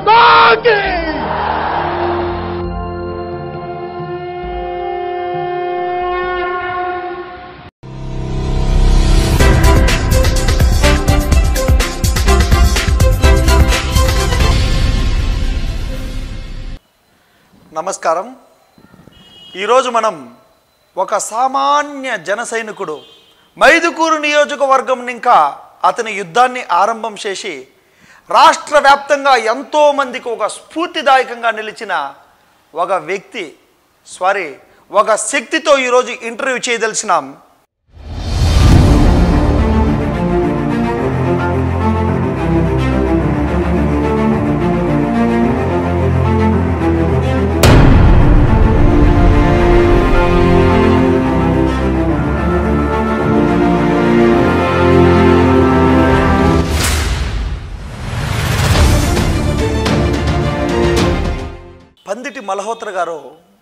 మాతా key నమస్కారం ఈరోజు మనం ఒక సామాన్య జన సైనికుడు మైదుకూరు నియోజకవర్గం ఇంకా అతని యుద్ధాన్ని ఆరంభం చేసి రాష్ట్ర వ్యాప్తంగా ఎంతో మందికి ఒక స్ఫూర్తిదాయకంగా నిలిచిన ఒక వ్యక్తి సారీ ఒక శక్తితో ఈరోజు ఇంటర్వ్యూ చేయదలిచినాం పందిటి మల్హోత్ర గారు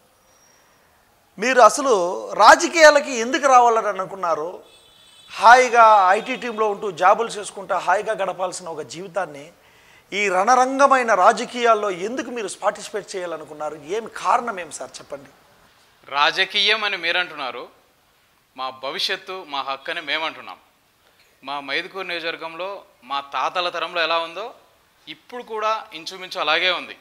మీరు అసలు రాజకీయాలకి ఎందుకు రావాలని అనుకున్నారు హాయిగా ఐటీ టీంలో ఉంటూ జాబులు చేసుకుంటూ హాయిగా గడపాల్సిన ఒక జీవితాన్ని ఈ రణరంగమైన రాజకీయాల్లో ఎందుకు మీరు పార్టిసిపేట్ చేయాలనుకున్నారు ఏమి కారణం ఏమి సార్ చెప్పండి రాజకీయం అని మీరంటున్నారు మా భవిష్యత్తు మా హక్కు అని మేమంటున్నాం మా మైదుకూరు నియోజకవర్గంలో మా తాతల తరంలో ఎలా ఉందో ఇప్పుడు కూడా ఇంచుమించు అలాగే ఉంది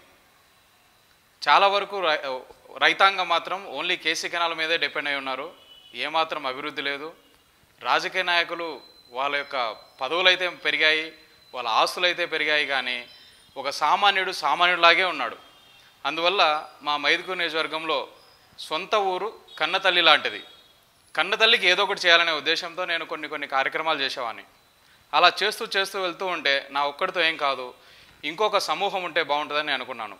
చాలా వరకు రై రైతాంగం మాత్రం ఓన్లీ కేసీ కెనాల్ మీదే డిపెండ్ అయి ఉన్నారు ఏమాత్రం అభివృద్ధి లేదు రాజకీయ నాయకులు వాళ్ళ యొక్క పదవులు అయితే పెరిగాయి వాళ్ళ ఆస్తులు అయితే పెరిగాయి కానీ ఒక సామాన్యుడు సామాన్యుడిలాగే ఉన్నాడు అందువల్ల మా మైదుకూరు నియోజకవర్గంలో సొంత ఊరు కన్నతల్లి లాంటిది కన్నతల్లికి ఏదో ఒకటి చేయాలనే ఉద్దేశంతో నేను కొన్ని కొన్ని కార్యక్రమాలు చేసేవాడిని అలా చేస్తూ చేస్తూ వెళ్తూ ఉంటే నా ఒక్కడితో ఏం కాదు ఇంకొక సమూహం ఉంటే బాగుంటుందని నేను అనుకున్నాను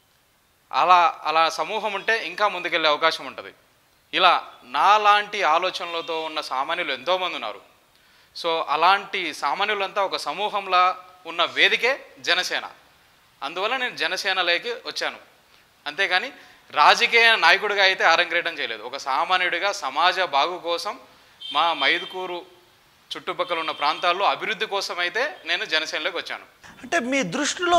అలా అలా సమూహం ఉంటే ఇంకా ముందుకెళ్ళే అవకాశం ఉంటుంది ఇలా నాలాంటి ఆలోచనలతో ఉన్న సామాన్యులు ఎంతోమంది ఉన్నారు సో అలాంటి సామాన్యులంతా ఒక సమూహంలా ఉన్న వేదికే జనసేన అందువల్ల నేను జనసేనలోకి వచ్చాను అంతేగాని రాజకీయ నాయకుడిగా అయితే ఆరంగ్రేటం చేయలేదు ఒక సామాన్యుడిగా సమాజ బాగు కోసం మా మైదుకూరు చుట్టుపక్కల ఉన్న ప్రాంతాల్లో అభివృద్ధి కోసం అయితే నేను జనసేనలోకి వచ్చాను అంటే మీ దృష్టిలో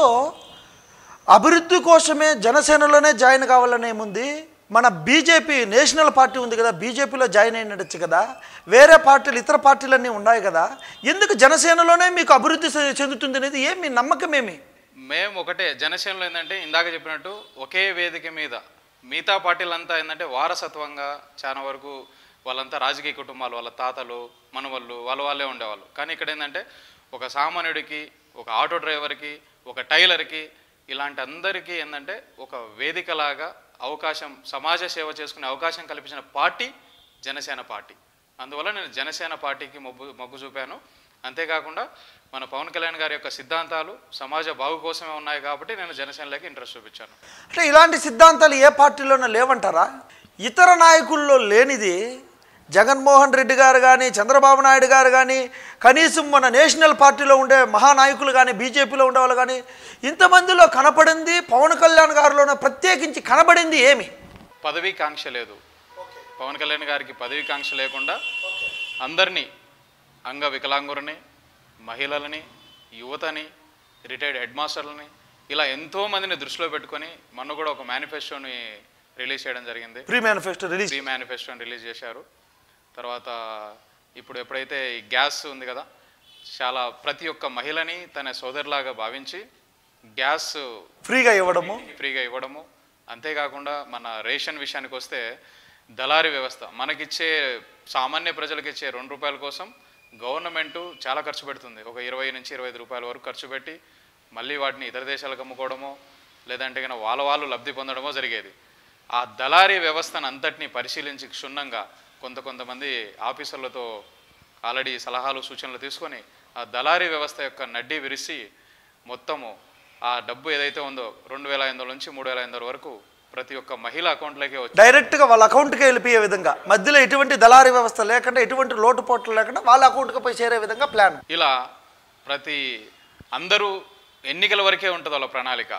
అభివృద్ధి కోసమే జనసేనలోనే జాయిన్ కావాలనే ఏముంది మన బీజేపీ నేషనల్ పార్టీ ఉంది కదా బీజేపీలో జాయిన్ అయినచ్చు కదా వేరే పార్టీలు ఇతర పార్టీలన్నీ ఉన్నాయి కదా ఎందుకు జనసేనలోనే మీకు అభివృద్ధి చె- చెందుతుంది అనేది ఏమి మీ నమ్మకం ఏమి మేము ఒకటే జనసేనలో ఏంటంటే ఇందాక చెప్పినట్టు ఒకే వేదిక మీద మిగతా పార్టీలంతా ఏంటంటే వారసత్వంగా చాలా వరకు వాళ్ళంతా రాజకీయ కుటుంబాలు వాళ్ళ తాతలు మనవళ్ళు వాళ్ళ వాళ్ళే ఉండేవాళ్ళు కానీ ఇక్కడ ఏంటంటే ఒక సామాన్యుడికి ఒక ఆటో డ్రైవర్కి ఒక టైలర్కి ఇలాంటి అందరికీ ఏంటంటే ఒక వేదికలాగా అవకాశం సమాజ సేవ చేసుకునే అవకాశం కల్పించిన పార్టీ జనసేన పార్టీ అందువల్ల నేను జనసేన పార్టీకి మొగ్గు మొగ్గు చూపాను అంతేకాకుండా మన పవన్ కళ్యాణ్ గారి యొక్క సిద్ధాంతాలు సమాజ బాగు కోసమే ఉన్నాయి కాబట్టి నేను జనసేనలోకి ఇంట్రెస్ట్ చూపించాను అంటే ఇలాంటి సిద్ధాంతాలు ఏ పార్టీలోనూ లేవంటారా ఇతర నాయకుల్లో లేనిది జగన్మోహన్ రెడ్డి గారు కానీ చంద్రబాబు నాయుడు గారు కానీ కనీసం మన నేషనల్ పార్టీలో ఉండే మహానాయకులు కానీ బీజేపీలో ఉండేవాళ్ళు కానీ ఇంతమందిలో కనపడింది పవన్ కళ్యాణ్ గారిలోనే ప్రత్యేకించి కనబడింది ఏమి పదవీ కాంక్ష లేదు పవన్ కళ్యాణ్ గారికి పదవీ కాంక్ష లేకుండా అందరినీ అంగ వికలాంగులని మహిళలని యువతని రిటైర్డ్ హెడ్ మాస్టర్లని ఇలా ఎంతో మందిని దృష్టిలో పెట్టుకొని మొన్న కూడా ఒక మేనిఫెస్టోని రిలీజ్ చేయడం జరిగింది ప్రీ మేనిఫెస్టో రిలీజ్ ప్రీ మేనిఫెస్టోని రిలీజ్ చేశారు తర్వాత ఇప్పుడు ఎప్పుడైతే ఈ గ్యాస్ ఉంది కదా చాలా ప్రతి ఒక్క మహిళని తన సోదరులాగా భావించి గ్యాస్ ఫ్రీగా ఇవ్వడము ఫ్రీగా ఇవ్వడము అంతేకాకుండా మన రేషన్ విషయానికి వస్తే దళారీ వ్యవస్థ మనకిచ్చే సామాన్య ప్రజలకు ఇచ్చే రెండు రూపాయల కోసం గవర్నమెంట్ చాలా ఖర్చు పెడుతుంది ఒక ఇరవై నుంచి ఇరవై ఐదు రూపాయల వరకు ఖర్చు పెట్టి మళ్ళీ వాటిని ఇతర దేశాలకు అమ్ముకోవడమో లేదంటే కనుక వాళ్ళ వాళ్ళు లబ్ధి పొందడమో జరిగేది ఆ దళారీ వ్యవస్థను అంతటినీ పరిశీలించి క్షుణ్ణంగా కొంత కొంతమంది ఆఫీసర్లతో ఆల్రెడీ సలహాలు సూచనలు తీసుకొని ఆ దళారీ వ్యవస్థ యొక్క నడ్డి విరిసి మొత్తము ఆ డబ్బు ఏదైతే ఉందో రెండు వేల ఐదు వందల నుంచి మూడు వేల ఐదు వందల వరకు ప్రతి ఒక్క మహిళ అకౌంట్లోకే వచ్చి డైరెక్ట్గా వాళ్ళ అకౌంట్కి వెళ్ళిపోయే విధంగా మధ్యలో ఎటువంటి దళారీ వ్యవస్థ లేకుండా ఎటువంటి లోటుపోట్లు లేకుండా వాళ్ళ అకౌంట్కి పోయి చేరే విధంగా ప్లాన్ ఇలా ప్రతి అందరూ ఎన్నికల వరకే ఉంటుంది వాళ్ళ ప్రణాళిక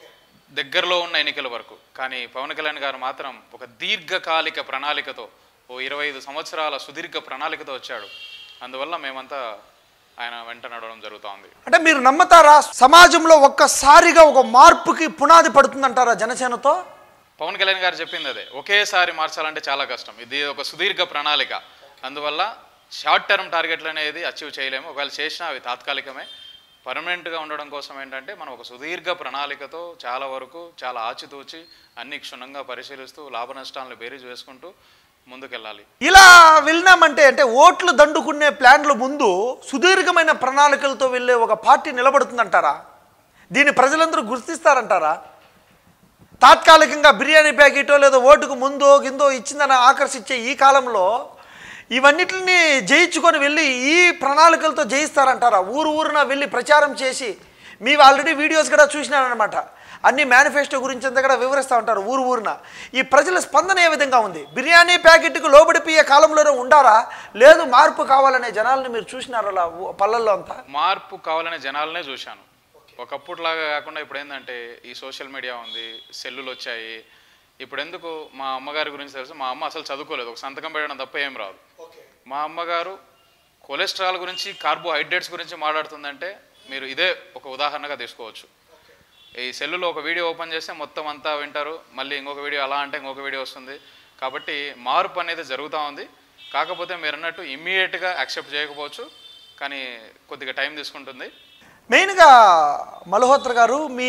దగ్గరలో ఉన్న ఎన్నికల వరకు కానీ పవన్ కళ్యాణ్ గారు మాత్రం ఒక దీర్ఘకాలిక ప్రణాళికతో ఓ ఇరవై ఐదు సంవత్సరాల సుదీర్ఘ ప్రణాళికతో వచ్చాడు అందువల్ల మేమంతా ఆయన వెంట నడవడం జరుగుతూ ఉంది అంటే మీరు నమ్మతారా సమాజంలో ఒక్కసారిగా ఒక మార్పుకి పునాది పడుతుందంటారా జనసేనతో పవన్ కళ్యాణ్ గారు చెప్పింది అదే ఒకేసారి మార్చాలంటే చాలా కష్టం ఇది ఒక సుదీర్ఘ ప్రణాళిక అందువల్ల షార్ట్ టర్మ్ టార్గెట్లు అనేది అచీవ్ చేయలేము ఒకవేళ చేసినా అవి తాత్కాలికమే పర్మనెంట్గా ఉండడం కోసం ఏంటంటే మనం ఒక సుదీర్ఘ ప్రణాళికతో చాలా వరకు చాలా ఆచితూచి అన్ని క్షుణ్ణంగా పరిశీలిస్తూ లాభ నష్టాలను బేరీజ్ వేసుకుంటూ ముందుకెళ్ళాలి ఇలా వెళ్ళినామంటే అంటే ఓట్లు దండుకునే ప్లాన్ల ముందు సుదీర్ఘమైన ప్రణాళికలతో వెళ్ళే ఒక పార్టీ నిలబడుతుందంటారా దీన్ని ప్రజలందరూ గుర్తిస్తారంటారా తాత్కాలికంగా బిర్యానీ ప్యాకెటో లేదా ఓటుకు ముందో గిందో ఇచ్చిందని ఆకర్షించే ఈ కాలంలో ఇవన్నిటిని జయించుకొని వెళ్ళి ఈ ప్రణాళికలతో జయిస్తారంటారా ఊరు ఊరున వెళ్ళి ప్రచారం చేసి మీ ఆల్రెడీ వీడియోస్ కూడా చూసినారనమాట అన్ని మేనిఫెస్టో గురించి అంతా కూడా వివరిస్తూ ఉంటారు ఊరు ఊరున ఈ ప్రజల స్పందన ఏ విధంగా ఉంది బిర్యానీ ప్యాకెట్కు లోబడిపోయే కాలంలోనే ఉండారా లేదు మార్పు కావాలనే జనాలను మీరు చూసినారా అలా ఊ- పల్లెల్లో అంతా మార్పు కావాలనే జనాలనే చూశాను ఒకప్పుడులాగా కాకుండా ఇప్పుడు ఏంటంటే ఈ సోషల్ మీడియా ఉంది సెల్లులు వచ్చాయి ఇప్పుడు ఎందుకు మా అమ్మగారి గురించి తెలుసు మా అమ్మ అసలు చదువుకోలేదు ఒక సంతకం పెట్టడం తప్ప ఏం రాదు మా అమ్మగారు కొలెస్ట్రాల్ గురించి కార్బోహైడ్రేట్స్ గురించి మాట్లాడుతుందంటే మీరు ఇదే ఒక ఉదాహరణగా తీసుకోవచ్చు ఈ సెల్లులో ఒక వీడియో ఓపెన్ చేస్తే మొత్తం అంతా వింటారు మళ్ళీ ఇంకొక వీడియో అలా అంటే ఇంకొక వీడియో వస్తుంది కాబట్టి మార్పు అనేది జరుగుతూ ఉంది కాకపోతే మీరు అన్నట్టు ఇమ్మీడియట్గా యాక్సెప్ట్ చేయకపోవచ్చు కానీ కొద్దిగా టైం తీసుకుంటుంది మెయిన్గా మల్హోత్ర గారు మీ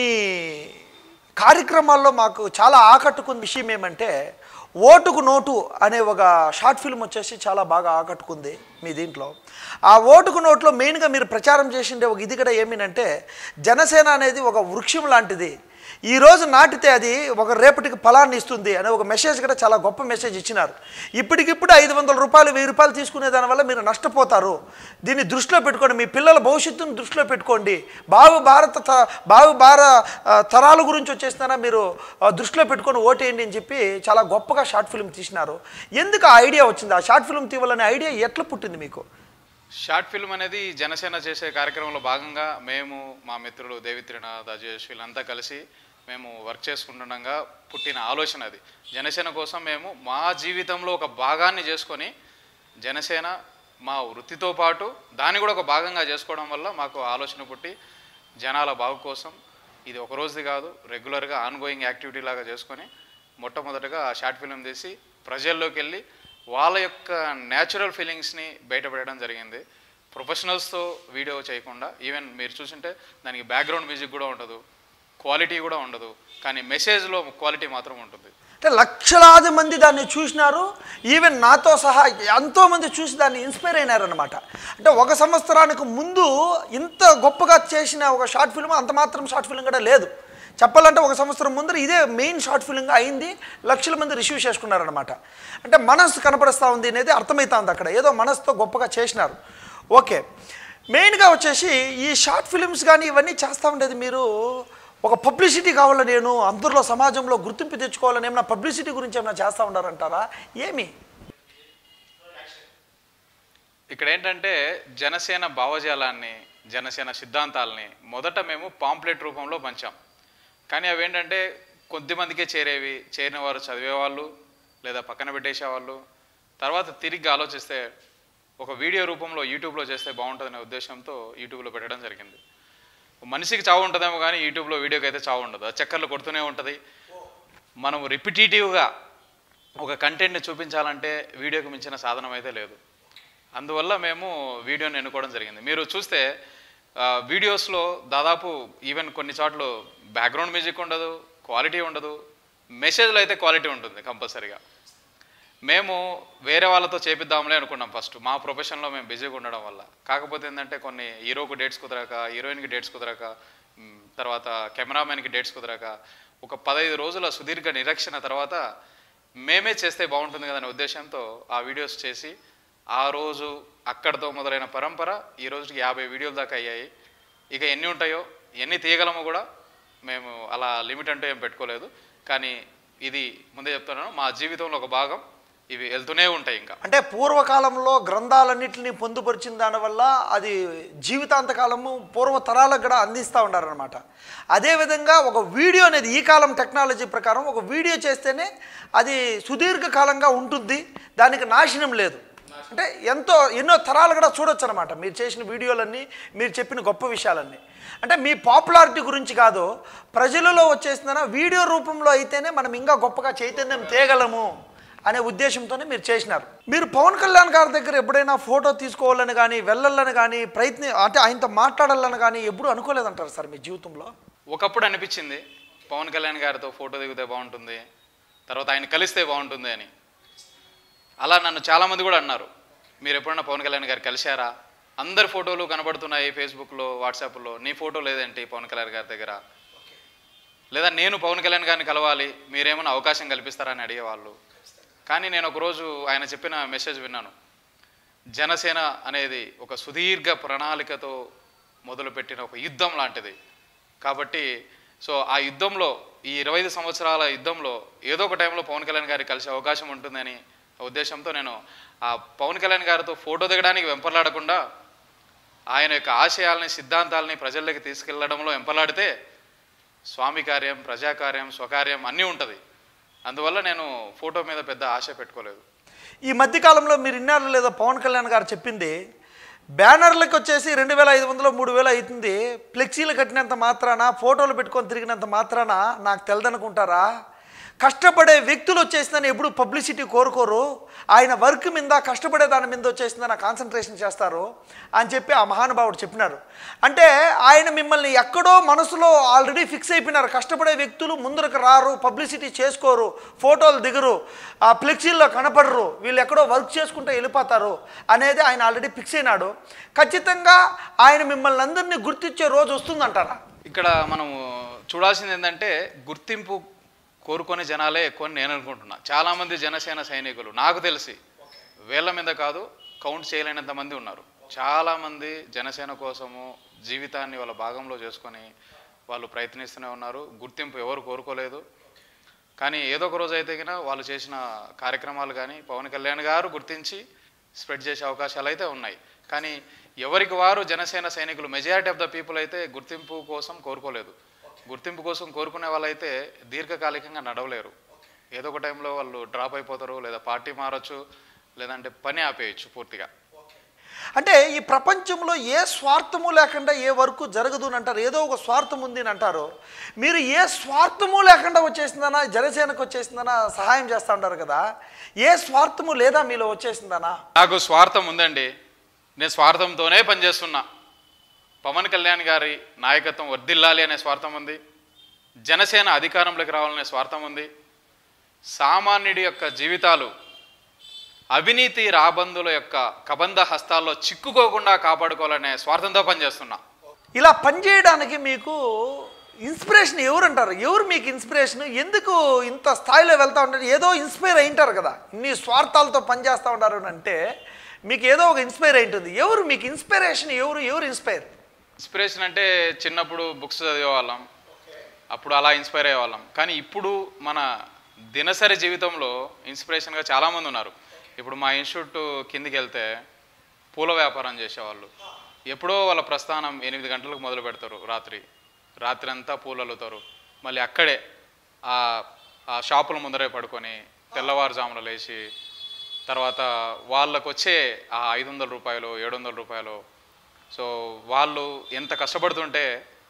కార్యక్రమాల్లో మాకు చాలా ఆకట్టుకున్న విషయం ఏమంటే ఓటుకు నోటు అనే ఒక షార్ట్ ఫిల్మ్ వచ్చేసి చాలా బాగా ఆకట్టుకుంది మీ దీంట్లో ఆ ఓటుకు నోట్లో మెయిన్గా మీరు ప్రచారం చేసిండే ఒక ఇది కూడా ఏమినంటే జనసేన అనేది ఒక వృక్షం లాంటిది ఈ రోజు నాటితే అది ఒక రేపటికి ఫలాన్ని ఇస్తుంది అనే ఒక మెసేజ్ కూడా చాలా గొప్ప మెసేజ్ ఇచ్చినారు ఇప్పటికిప్పుడు ఐదు వందల రూపాయలు వెయ్యి రూపాయలు తీసుకునే దానివల్ల మీరు నష్టపోతారు దీన్ని దృష్టిలో పెట్టుకోండి మీ పిల్లల భవిష్యత్తును దృష్టిలో పెట్టుకోండి బావు భారత త- బావు భార ఆ, తరాల గురించి వచ్చేసినారా మీరు ఆ, దృష్టిలో పెట్టుకొని ఓటేయండి అని చెప్పి చాలా గొప్పగా షార్ట్ ఫిల్మ్ తీసినారు ఎందుకు ఆ ఐడియా వచ్చింది ఆ షార్ట్ ఫిల్మ్ తీయాలనే ఐడియా ఎట్లా పుట్టింది మీకు షార్ట్ ఫిల్మ్ అనేది జనసేన చేసే కార్యక్రమంలో భాగంగా మేము మా మిత్రులు దేవిత్రినాథ్ అజేష్ వీళ్ళంతా కలిసి మేము వర్క్ చేసుకుంటుండగా పుట్టిన ఆలోచన అది జనసేన కోసం మేము మా జీవితంలో ఒక భాగాన్ని చేసుకొని జనసేన మా వృత్తితో పాటు దాన్ని కూడా ఒక భాగంగా చేసుకోవడం వల్ల మాకు ఆలోచన పుట్టి జనాల బాగు కోసం ఇది ఒక రోజుది కాదు రెగ్యులర్గా ఆన్గోయింగ్ యాక్టివిటీ లాగా చేసుకొని మొట్టమొదటగా ఆ షార్ట్ ఫిల్మ్ తీసి ప్రజల్లోకి వెళ్ళి వాళ్ళ యొక్క న్యాచురల్ ఫీలింగ్స్ని బయటపడడం జరిగింది ప్రొఫెషనల్స్తో వీడియో చేయకుండా ఈవెన్ మీరు చూసింటే దానికి బ్యాక్గ్రౌండ్ మ్యూజిక్ కూడా ఉండదు క్వాలిటీ కూడా ఉండదు కానీ మెసేజ్లో క్వాలిటీ మాత్రం ఉంటుంది అంటే లక్షలాది మంది దాన్ని చూసినారు ఈవెన్ నాతో సహా ఎంతోమంది చూసి దాన్ని ఇన్స్పైర్ అయినారనమాట అంటే ఒక సంవత్సరానికి ముందు ఇంత గొప్పగా చేసిన ఒక షార్ట్ ఫిల్మ్ అంత మాత్రం షార్ట్ ఫిల్మ్ కూడా లేదు చెప్పాలంటే ఒక సంవత్సరం ముందర ఇదే మెయిన్ షార్ట్ ఫిల్మ్గా అయింది లక్షల మంది రిసీవ్ చేసుకున్నారనమాట అంటే మనస్సు కనపడుస్తూ ఉంది అనేది అర్థమవుతా ఉంది అక్కడ ఏదో మనసుతో గొప్పగా చేసినారు ఓకే మెయిన్గా వచ్చేసి ఈ షార్ట్ ఫిల్మ్స్ కానీ ఇవన్నీ చేస్తూ ఉండేది మీరు ఒక పబ్లిసిటీ కావాలని నేను అందరిలో సమాజంలో గుర్తింపు తెచ్చుకోవాలని ఏమైనా పబ్లిసిటీ గురించి ఏమైనా చేస్తూ ఉన్నారంటారా ఏమి ఇక్కడ ఏంటంటే జనసేన భావజాలాన్ని జనసేన సిద్ధాంతాలని మొదట మేము పాంప్లెట్ రూపంలో పంచాం కానీ అవి ఏంటంటే కొద్దిమందికే చేరేవి చేరిన వారు చదివేవాళ్ళు లేదా పక్కన పెట్టేసేవాళ్ళు తర్వాత తిరిగి ఆలోచిస్తే ఒక వీడియో రూపంలో యూట్యూబ్లో చేస్తే బాగుంటుందనే ఉద్దేశంతో యూట్యూబ్లో పెట్టడం జరిగింది మనిషికి చావు ఉంటుందేమో కానీ యూట్యూబ్లో వీడియోకి అయితే చావు ఉండదు అది చక్కర్లు కొడుతూనే ఉంటుంది మనం రిపిటేటివ్గా ఒక కంటెంట్ని చూపించాలంటే వీడియోకి మించిన సాధనం అయితే లేదు అందువల్ల మేము వీడియోని ఎన్నుకోవడం జరిగింది మీరు చూస్తే ఆ, వీడియోస్లో దాదాపు ఈవెన్ కొన్ని చోట్ల బ్యాక్గ్రౌండ్ మ్యూజిక్ ఉండదు క్వాలిటీ ఉండదు మెసేజ్లో అయితే క్వాలిటీ ఉంటుంది కంపల్సరీగా మేము వేరే వాళ్ళతో చేపిద్దాంలే అనుకున్నాం ఫస్ట్ మా ప్రొఫెషన్లో మేము బిజీగా ఉండడం వల్ల కాకపోతే ఏంటంటే కొన్ని హీరోకు డేట్స్ కుదరక హీరోయిన్కి డేట్స్ కుదరక మ్, తర్వాత కెమెరామెన్కి డేట్స్ కుదరక ఒక పదహైదు రోజుల సుదీర్ఘ నిరీక్షణ తర్వాత మేమే చేస్తే బాగుంటుంది కదనే ఉద్దేశంతో ఆ వీడియోస్ చేసి ఆ రోజు అక్కడితో మొదలైన పరంపర ఈ రోజుకి యాభై వీడియోల దాకా అయ్యాయి ఇక ఎన్ని ఉంటాయో ఎన్ని తీయగలమో కూడా మేము అలా లిమిట్ అంటూ ఏం పెట్టుకోలేదు కానీ ఇది ముందే చెప్తున్నాను మా జీవితంలో ఒక భాగం ఇవి వెళ్తూనే ఉంటాయి ఇంకా అంటే పూర్వకాలంలో గ్రంథాలన్నింటినీ పొందుపరిచిన దానివల్ల అది జీవితాంతకాలము పూర్వ తరాలకు కూడా అందిస్తూ ఉన్నారనమాట అదేవిధంగా ఒక వీడియో అనేది ఈ కాలం టెక్నాలజీ ప్రకారం ఒక వీడియో చేస్తేనే అది సుదీర్ఘకాలంగా ఉంటుంది దానికి నాశనం లేదు అంటే ఎంతో ఎన్నో తరాలు కూడా చూడొచ్చు అనమాట మీరు చేసిన వీడియోలన్నీ మీరు చెప్పిన గొప్ప విషయాలన్నీ అంటే మీ పాపులారిటీ గురించి కాదు ప్రజలలో వచ్చేసిందన వీడియో రూపంలో అయితేనే మనం ఇంకా గొప్పగా చైతన్యం తేగలము అనే ఉద్దేశంతోనే మీరు చేసినారు మీరు పవన్ కళ్యాణ్ గారి దగ్గర ఎప్పుడైనా ఫోటో తీసుకోవాలని కానీ వెళ్ళాలని కానీ ప్రయత్నం అంటే ఆయనతో మాట్లాడాలని కానీ ఎప్పుడు అనుకోలేదంటారు సార్ మీ జీవితంలో ఒకప్పుడు అనిపించింది పవన్ కళ్యాణ్ గారితో ఫోటో దిగితే బాగుంటుంది తర్వాత ఆయన కలిస్తే బాగుంటుంది అని అలా నన్ను చాలామంది కూడా అన్నారు మీరు ఎప్పుడన్నా పవన్ కళ్యాణ్ గారు కలిశారా అందరి ఫోటోలు కనబడుతున్నాయి ఫేస్బుక్లో వాట్సాప్లో నీ ఫోటో లేదేంటి పవన్ కళ్యాణ్ గారి దగ్గర లేదా నేను పవన్ కళ్యాణ్ గారిని కలవాలి మీరేమైనా అవకాశం కల్పిస్తారని అడిగేవాళ్ళు కానీ నేను ఒకరోజు ఆయన చెప్పిన మెసేజ్ విన్నాను జనసేన అనేది ఒక సుదీర్ఘ ప్రణాళికతో మొదలుపెట్టిన ఒక యుద్ధం లాంటిది కాబట్టి సో ఆ యుద్ధంలో ఈ ఇరవై ఐదు సంవత్సరాల యుద్ధంలో ఏదో ఒక టైంలో పవన్ కళ్యాణ్ గారికి కలిసే అవకాశం ఉంటుందని ఉద్దేశంతో నేను ఆ పవన్ కళ్యాణ్ గారితో ఫోటో దిగడానికి వెంపర్లాడకుండా ఆయన యొక్క ఆశయాల్ని సిద్ధాంతాలని ప్రజల్లోకి తీసుకెళ్లడంలో వెంపర్లాడితే స్వామి కార్యం ప్రజాకార్యం స్వకార్యం అన్నీ ఉంటుంది అందువల్ల నేను ఫోటో మీద పెద్ద ఆశ పెట్టుకోలేదు ఈ మధ్యకాలంలో మీరు ఇన్నారు లేదా పవన్ కళ్యాణ్ గారు చెప్పింది బ్యానర్లకు వచ్చేసి రెండు వేల ఐదు వందలు మూడు వేలు అవుతుంది ఫ్లెక్సీలు కట్టినంత మాత్రాన ఫోటోలు పెట్టుకొని తిరిగినంత మాత్రాన నాకు తెలదనుకుంటారా కష్టపడే వ్యక్తులు వచ్చేసిందని ఎప్పుడు పబ్లిసిటీ కోరుకోరు ఆయన వర్క్ మీద కష్టపడే దాని మీద వచ్చేసిందని కాన్సన్ట్రేషన్ చేస్తారు అని చెప్పి ఆ మహానుభావుడు చెప్పినారు అంటే ఆయన మిమ్మల్ని ఎక్కడో మనసులో ఆల్రెడీ ఫిక్స్ అయిపోయినారు కష్టపడే వ్యక్తులు ముందరకు రారు పబ్లిసిటీ చేసుకోరు ఫోటోలు దిగరు ఆ ఫ్లెక్సీల్లో కనపడరు వీళ్ళు ఎక్కడో వర్క్ చేసుకుంటూ వెళ్ళిపోతారు అనేది ఆయన ఆల్రెడీ ఫిక్స్ అయినాడు ఖచ్చితంగా ఆయన మిమ్మల్ని అందరినీ గుర్తించే రోజు వస్తుందంటారా ఇక్కడ మనము చూడాల్సింది ఏంటంటే గుర్తింపు కోరుకునే జనాలే ఎక్కువ అని నేను అనుకుంటున్నా చాలామంది జనసేన సైనికులు నాకు తెలిసి వేల మీద కాదు కౌంట్ చేయలేనంత మంది ఉన్నారు చాలామంది జనసేన కోసము జీవితాన్ని వాళ్ళ భాగంలో చేసుకొని వాళ్ళు ప్రయత్నిస్తూనే ఉన్నారు గుర్తింపు ఎవరు కోరుకోలేదు కానీ ఏదో ఒక రోజు అయితే కనుక వాళ్ళు చేసిన కార్యక్రమాలు కానీ పవన్ కళ్యాణ్ గారు గుర్తించి స్ప్రెడ్ చేసే అవకాశాలు అయితే ఉన్నాయి కానీ ఎవరికి వారు జనసేన సైనికులు మెజారిటీ ఆఫ్ ద పీపుల్ అయితే గుర్తింపు కోసం కోరుకోలేదు గుర్తింపు కోసం కోరుకునే వాళ్ళైతే దీర్ఘకాలికంగా నడవలేరు ఏదో ఒక టైంలో వాళ్ళు డ్రాప్ అయిపోతారు లేదా పార్టీ మారచ్చు లేదంటే పని ఆపేయచ్చు పూర్తిగా అంటే ఈ ప్రపంచంలో ఏ స్వార్థము లేకుండా ఏ వర్క్ జరగదు అని అంటారు ఏదో ఒక స్వార్థం ఉంది అని అంటారు మీరు ఏ స్వార్థము లేకుండా వచ్చేసిందనా జనసేనకు వచ్చేసిందనా సహాయం చేస్తూ ఉంటారు కదా ఏ స్వార్థము లేదా మీలో వచ్చేసిందనా నాకు స్వార్థం ఉందండి నేను స్వార్థంతోనే పనిచేస్తున్నా పవన్ కళ్యాణ్ గారి నాయకత్వం వర్ధిల్లాలి అనే స్వార్థం ఉంది జనసేన అధికారంలోకి రావాలనే స్వార్థం ఉంది సామాన్యుడి యొక్క జీవితాలు అవినీతి రాబందుల యొక్క కబంధ హస్తాల్లో చిక్కుకోకుండా కాపాడుకోవాలనే స్వార్థంతో పనిచేస్తున్నా ఇలా పనిచేయడానికి మీకు ఇన్స్పిరేషన్ ఎవరు అంటారు ఎవరు మీకు ఇన్స్పిరేషన్ ఎందుకు ఇంత స్థాయిలో వెళ్తా ఉంటారు ఏదో ఇన్స్పైర్ అయింటారు కదా ఇన్ని స్వార్థాలతో పనిచేస్తూ ఉంటారు అని అంటే మీకు ఏదో ఒక ఇన్స్పైర్ అయి ఉంటుంది ఎవరు మీకు ఇన్స్పిరేషన్ ఎవరు ఎవరు ఇన్స్పైర్ ఇన్స్పిరేషన్ అంటే చిన్నప్పుడు బుక్స్ చదివేవాళ్ళం అప్పుడు అలా ఇన్స్పైర్ అయ్యేవాళ్ళం కానీ ఇప్పుడు మన దినసరి జీవితంలో ఇన్స్పిరేషన్గా చాలామంది ఉన్నారు ఇప్పుడు మా ఇన్స్టిట్యూట్ కిందికి వెళ్తే పూల వ్యాపారం చేసేవాళ్ళు ఎప్పుడో వాళ్ళ ప్రస్థానం ఎనిమిది గంటలకు మొదలు పెడతారు రాత్రి రాత్రి అంతా పూలు అల్లుతారు మళ్ళీ అక్కడే ఆ ఆ షాపుల ముందరే పడుకొని తెల్లవారుజామున లేచి తర్వాత వాళ్ళకు వచ్చే ఆ ఐదు వందల రూపాయలు ఏడు వందల రూపాయలు సో వాళ్ళు ఎంత కష్టపడుతుంటే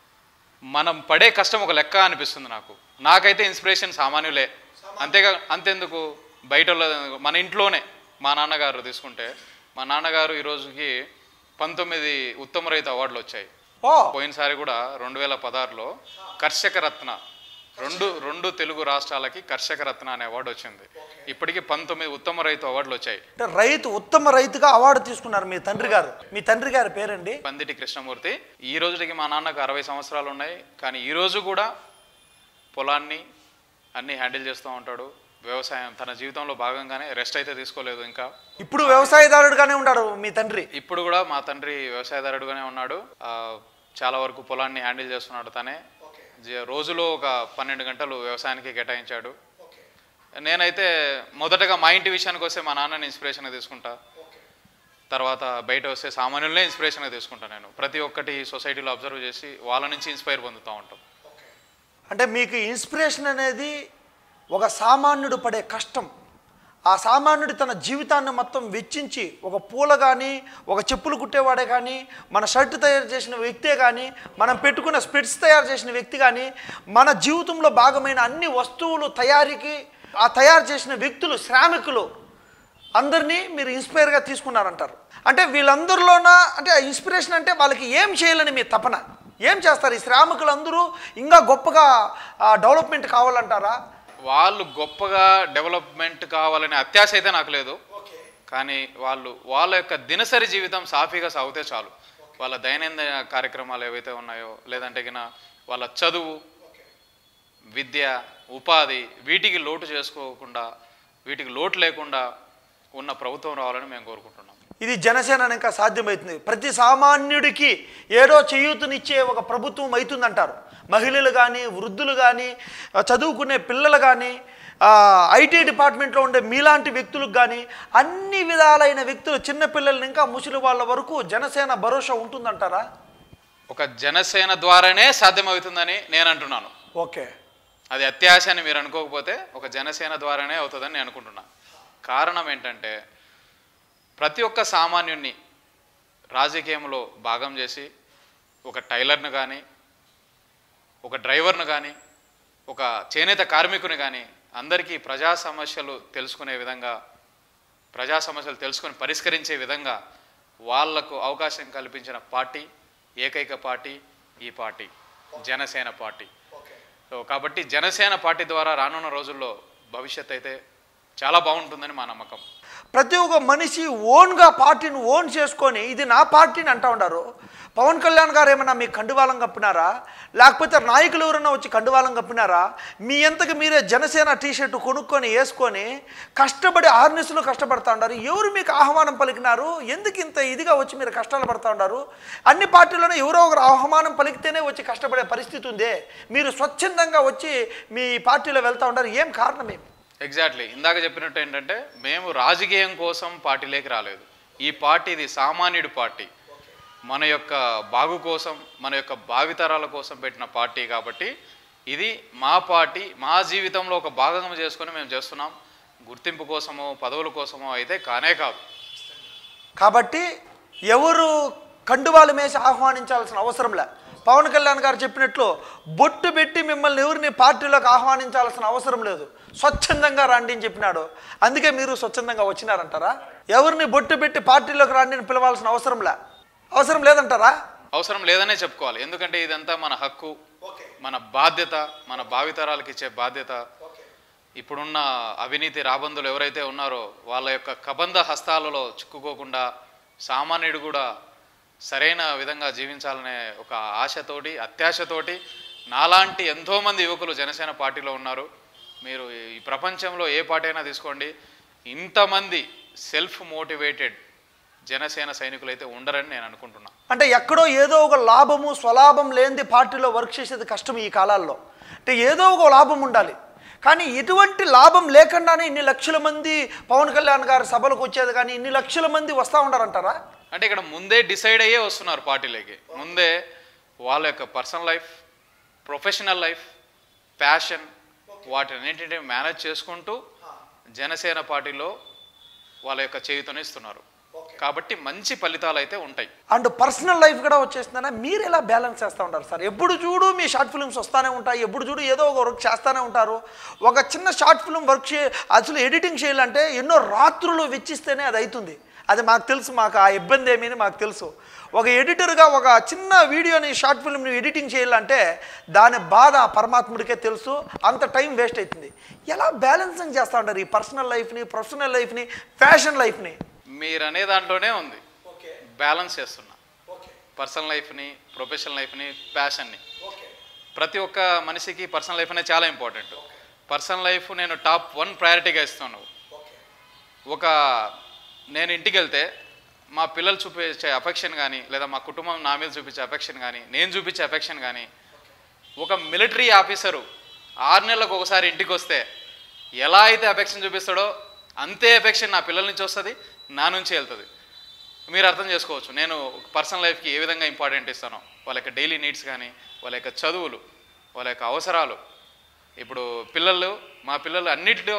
మనం పడే కష్టం ఒక లెక్క అనిపిస్తుంది నాకు నాకైతే ఇన్స్పిరేషన్ సామాన్యులే అంతేగా అంతెందుకు బయట వాళ్ళ- మన ఇంట్లోనే మా నాన్నగారు తీసుకుంటే మా నాన్నగారు ఈ రోజుకి పంతొమ్మిది ఉత్తమ రైతు అవార్డులు వచ్చాయి ఓ పోయినసారి కూడా రెండు వేల పదహారులో కర్షక రత్న రెండు రెండు తెలుగు రాష్ట్రాలకి కర్షక రత్న అనే అవార్డు వచ్చింది ఇప్పటికి పంతొమ్మిది ఉత్తమ రైతు అవార్డులు వచ్చాయి అంటే రైతు ఉత్తమ రైతుగా అవార్డు తీసుకున్నారు మీ తండ్రి గారు మీ తండ్రి గారి పేరండి పందిటి కృష్ణమూర్తి ఈ రోజుకి మా నాన్నకు అరవై సంవత్సరాలు ఉన్నాయి కానీ ఈ రోజు కూడా పొలాన్ని అన్నీ హ్యాండిల్ చేస్తూ ఉంటాడు వ్యవసాయం తన జీవితంలో భాగంగానే రెస్ట్ అయితే తీసుకోలేదు ఇంకా ఇప్పుడు వ్యవసాయదారుడుగానే ఉన్నాడు మీ తండ్రి ఇప్పుడు కూడా మా తండ్రి వ్యవసాయదారుడుగానే ఉన్నాడు ఆ, చాలా వరకు పొలాన్ని హ్యాండిల్ చేస్తున్నాడు తనే జ- రోజులో ఒక పన్నెండు గంటలు వ్యవసాయానికి కేటాయించాడు నేనైతే మొదటగా మా ఇంటి విషయానికి వస్తే మా నాన్నని ఇన్స్పిరేషన్గా తీసుకుంటా తర్వాత బయట వస్తే సామాన్యులనే ఇన్స్పిరేషన్గా తీసుకుంటా నేను ప్రతి ఒక్కటి సొసైటీలో అబ్జర్వ్ చేసి వాళ్ళ నుంచి ఇన్స్పైర్ పొందుతూ ఉంటాం అంటే మీకు ఇన్స్పిరేషన్ అనేది ఒక సామాన్యుడు పడే కష్టం ఆ సామాన్యుడి తన జీవితాన్ని మొత్తం వెచ్చించి ఒక పూల కానీ ఒక చెప్పులు కుట్టేవాడే కానీ మన షర్ట్ తయారు చేసిన వ్యక్తే కానీ మనం పెట్టుకున్న స్పెట్స్ తయారు చేసిన వ్యక్తి కానీ మన జీవితంలో భాగమైన అన్ని వస్తువులు తయారీకి ఆ తయారు చేసిన వ్యక్తులు శ్రామికులు అందరినీ మీరు ఇన్స్పైర్గా తీసుకున్నారంటారు అంటే వీళ్ళందరిలోన అంటే ఆ ఇన్స్పిరేషన్ అంటే వాళ్ళకి ఏం చేయాలని మీ తపన ఏం చేస్తారు ఈ శ్రామికులందరూ ఇంకా గొప్పగా డెవలప్మెంట్ కావాలంటారా వాళ్ళు గొప్పగా డెవలప్మెంట్ కావాలనే అత్యాశ అయితే నాకు లేదు కానీ వాళ్ళు వాళ్ళ యొక్క దినసరి జీవితం సాఫీగా సాగితే చాలు వాళ్ళ దైనందిన కార్యక్రమాలు ఏవైతే ఉన్నాయో లేదంటే గిన వాళ్ళ చదువు విద్య ఉపాధి వీటికి లోటు చేసుకోకుండా వీటికి లోటు లేకుండా ఉన్న ప్రభుత్వం రావాలని మేము కోరుకుంటున్నాం ఇది జనసేన ఇంకా సాధ్యమవుతుంది ప్రతి సామాన్యుడికి ఏడో చేయూతనిచ్చే ఒక ప్రభుత్వం అవుతుందంటారు మహిళలు కానీ వృద్ధులు కానీ ఆ, చదువుకునే పిల్లలు కానీ ఐటీ డిపార్ట్మెంట్లో ఉండే మీలాంటి వ్యక్తులకు కానీ అన్ని విధాలైన వ్యక్తులు చిన్నపిల్లల్ని ఇంకా ముసలి వాళ్ళ వరకు జనసేన భరోసా ఉంటుందంటారా ఒక జనసేన ద్వారానే సాధ్యమవుతుందని నేను అంటున్నాను ఓకే అది అత్యాశ అని మీరు అనుకోకపోతే ఒక జనసేన ద్వారానే అవుతుందని నేను అనుకుంటున్నా కారణం ఏంటంటే ప్రతి ఒక్క సామాన్యుణ్ణి రాజకీయంలో భాగం చేసి ఒక టైలర్ను కానీ ఒక డ్రైవర్ను కానీ ఒక చేనేత కార్మికుని కానీ అందరికీ ప్రజా సమస్యలు తెలుసుకునే విధంగా ప్రజా సమస్యలు తెలుసుకొని పరిష్కరించే విధంగా వాళ్లకు అవకాశం కల్పించిన పార్టీ ఏకైక పార్టీ ఈ పార్టీ జనసేన పార్టీ సో కాబట్టి జనసేన పార్టీ ద్వారా రానున్న రోజుల్లో భవిష్యత్ అయితే చాలా బాగుంటుందని మా నమ్మకం ప్రతి ఒక్క మనిషి ఓన్గా పార్టీని ఓన్ చేసుకొని ఇది నా పార్టీని అంటా ఉన్నారు పవన్ కళ్యాణ్ గారు ఏమైనా మీ కండువాలం కప్పినారా లేకపోతే నాయకులు ఎవరైనా వచ్చి కండువాలం కప్పినారా మీ ఎంతకు మీరే జనసేన టీషర్ట్ కొనుక్కొని వేసుకొని కష్టపడి ఆర్నెస్లో కష్టపడతా ఉన్నారు ఎవరు మీకు ఆహ్వానం పలికినారు ఎందుకు ఇంత ఇదిగా వచ్చి మీరు కష్టాలు పడతా ఉన్నారు అన్ని పార్టీల్లోనే ఎవరో ఒకరు ఆహ్వానం పలికితేనే వచ్చి కష్టపడే పరిస్థితి ఉందే మీరు స్వచ్ఛందంగా వచ్చి మీ పార్టీలో వెళ్తా ఉన్నారు ఏం కారణం ఏమి ఎగ్జాక్ట్లీ ఇందాక చెప్పినట్టు ఏంటంటే మేము రాజకీయం కోసం పార్టీలోకి రాలేదు ఈ పార్టీ ఇది సామాన్యుడి పార్టీ మన యొక్క బాగు కోసం మన యొక్క భావితరాల కోసం పెట్టిన పార్టీ కాబట్టి ఇది మా పార్టీ మా జీవితంలో ఒక భాగంగా చేసుకొని మేము చేస్తున్నాం గుర్తింపు కోసమో పదవుల కోసమో అయితే కానే కాదు కాబట్టి ఎవరు కండువాలు మేసి ఆహ్వానించాల్సిన అవసరం లే పవన్ కళ్యాణ్ గారు చెప్పినట్లు బొట్టు పెట్టి మిమ్మల్ని ఎవరిని పార్టీలోకి ఆహ్వానించాల్సిన అవసరం లేదు స్వచ్ఛందంగా రండి అని చెప్పినాడు అందుకే మీరు స్వచ్ఛందంగా వచ్చినారంటారా ఎవరిని బొట్టు పెట్టి పార్టీలోకి రండి అని పిలవాల్సిన అవసరం లే అవసరం లేదంటారా అవసరం లేదనే చెప్పుకోవాలి ఎందుకంటే ఇదంతా మన హక్కు మన బాధ్యత మన భావితరాలకు ఇచ్చే బాధ్యత ఇప్పుడున్న అవినీతి రాబందులు ఎవరైతే ఉన్నారో వాళ్ళ యొక్క కబంధ హస్తాలలో చిక్కుకోకుండా సామాన్యుడు కూడా సరైన విధంగా జీవించాలనే ఒక ఆశతోటి అత్యాశతోటి నాలాంటి ఎంతోమంది యువకులు జనసేన పార్టీలో ఉన్నారు మీరు ఈ ప్రపంచంలో ఏ పార్టీ అయినా తీసుకోండి ఇంతమంది సెల్ఫ్ మోటివేటెడ్ జనసేన సైనికులు అయితే ఉండరని నేను అనుకుంటున్నా అంటే ఎక్కడో ఏదో ఒక లాభము స్వలాభం లేనిది పార్టీలో వర్క్ చేసేది కష్టం ఈ కాలాల్లో అంటే ఏదో ఒక లాభం ఉండాలి కానీ ఎటువంటి లాభం లేకుండానే ఇన్ని లక్షల మంది పవన్ కళ్యాణ్ గారి సభలకు వచ్చేది కానీ ఇన్ని లక్షల మంది వస్తూ ఉంటారంటారా అంటే ఇక్కడ ముందే డిసైడ్ అయ్యే వస్తున్నారు పార్టీలోకి ముందే వాళ్ళ యొక్క personal life professional life passion వాటినన్నింటినీ మేనేజ్ చేసుకుంటూ జనసేన పార్టీలో వాళ్ళ యొక్క చేయుతని ఇస్తున్నారు కాబట్టి మంచి ఫలితాలు అయితే ఉంటాయి అండ్ పర్సనల్ లైఫ్ కూడా వచ్చేస్తుందన్నా మీరు ఎలా బ్యాలెన్స్ చేస్తూ ఉంటారు సార్ ఎప్పుడు చూడు మీ షార్ట్ ఫిల్మ్స్ వస్తూనే ఉంటాయి ఎప్పుడు చూడు ఏదో ఒక వర్క్ చేస్తూనే ఉంటారు ఒక చిన్న షార్ట్ ఫిల్మ్ వర్క్ చే అసలు ఎడిటింగ్ చేయాలంటే ఎన్నో రాత్రులు వెచ్చిస్తేనే అది అవుతుంది అది మాకు తెలుసు మాకు ఆ ఇబ్బంది ఏమీ మాకు తెలుసు ఒక ఎడిటర్గా ఒక చిన్న వీడియోని షార్ట్ ఫిల్మ్ని ఎడిటింగ్ చేయాలంటే దాని బాధ ఆ పరమాత్ముడికే తెలుసు అంత టైం వేస్ట్ అవుతుంది ఎలా బ్యాలెన్సింగ్ చేస్తూ ఉంటారు ఈ పర్సనల్ లైఫ్ని ప్రొఫెషనల్ లైఫ్ని ఫ్యాషన్ లైఫ్ని మీరు అనే దాంట్లోనే ఉంది బ్యాలెన్స్ చేస్తున్నా పర్సనల్ లైఫ్ని ప్రొఫెషనల్ లైఫ్ని ప్యాషన్ని ప్రతి ఒక్క మనిషికి పర్సనల్ లైఫ్ అనేది చాలా ఇంపార్టెంట్ పర్సనల్ లైఫ్ నేను టాప్ వన్ ప్రయారిటీగా ఇస్తాను ఒక నేను ఇంటికి వెళ్తే మా పిల్లలు చూపించే అఫెక్షన్ కానీ లేదా మా కుటుంబం నా మీద చూపించే అఫెక్షన్ కానీ నేను చూపించే అఫెక్షన్ కానీ ఒక మిలిటరీ ఆఫీసరు ఆరు నెలలకు ఒకసారి ఇంటికి వస్తే ఎలా అయితే అఫెక్షన్ చూపిస్తాడో అంతే అఫెక్షన్ నా పిల్లల నుంచి వస్తుంది నా నుంచి వెళ్తుంది మీరు అర్థం చేసుకోవచ్చు నేను పర్సనల్ లైఫ్కి ఏ విధంగా ఇంపార్టెంట్ ఇస్తానో వాళ్ళ యొక్క డైలీ నీడ్స్ కానీ వాళ్ళ యొక్క చదువులు వాళ్ళ యొక్క అవసరాలు ఇప్పుడు పిల్లలు మా పిల్లలు అన్నిటిలో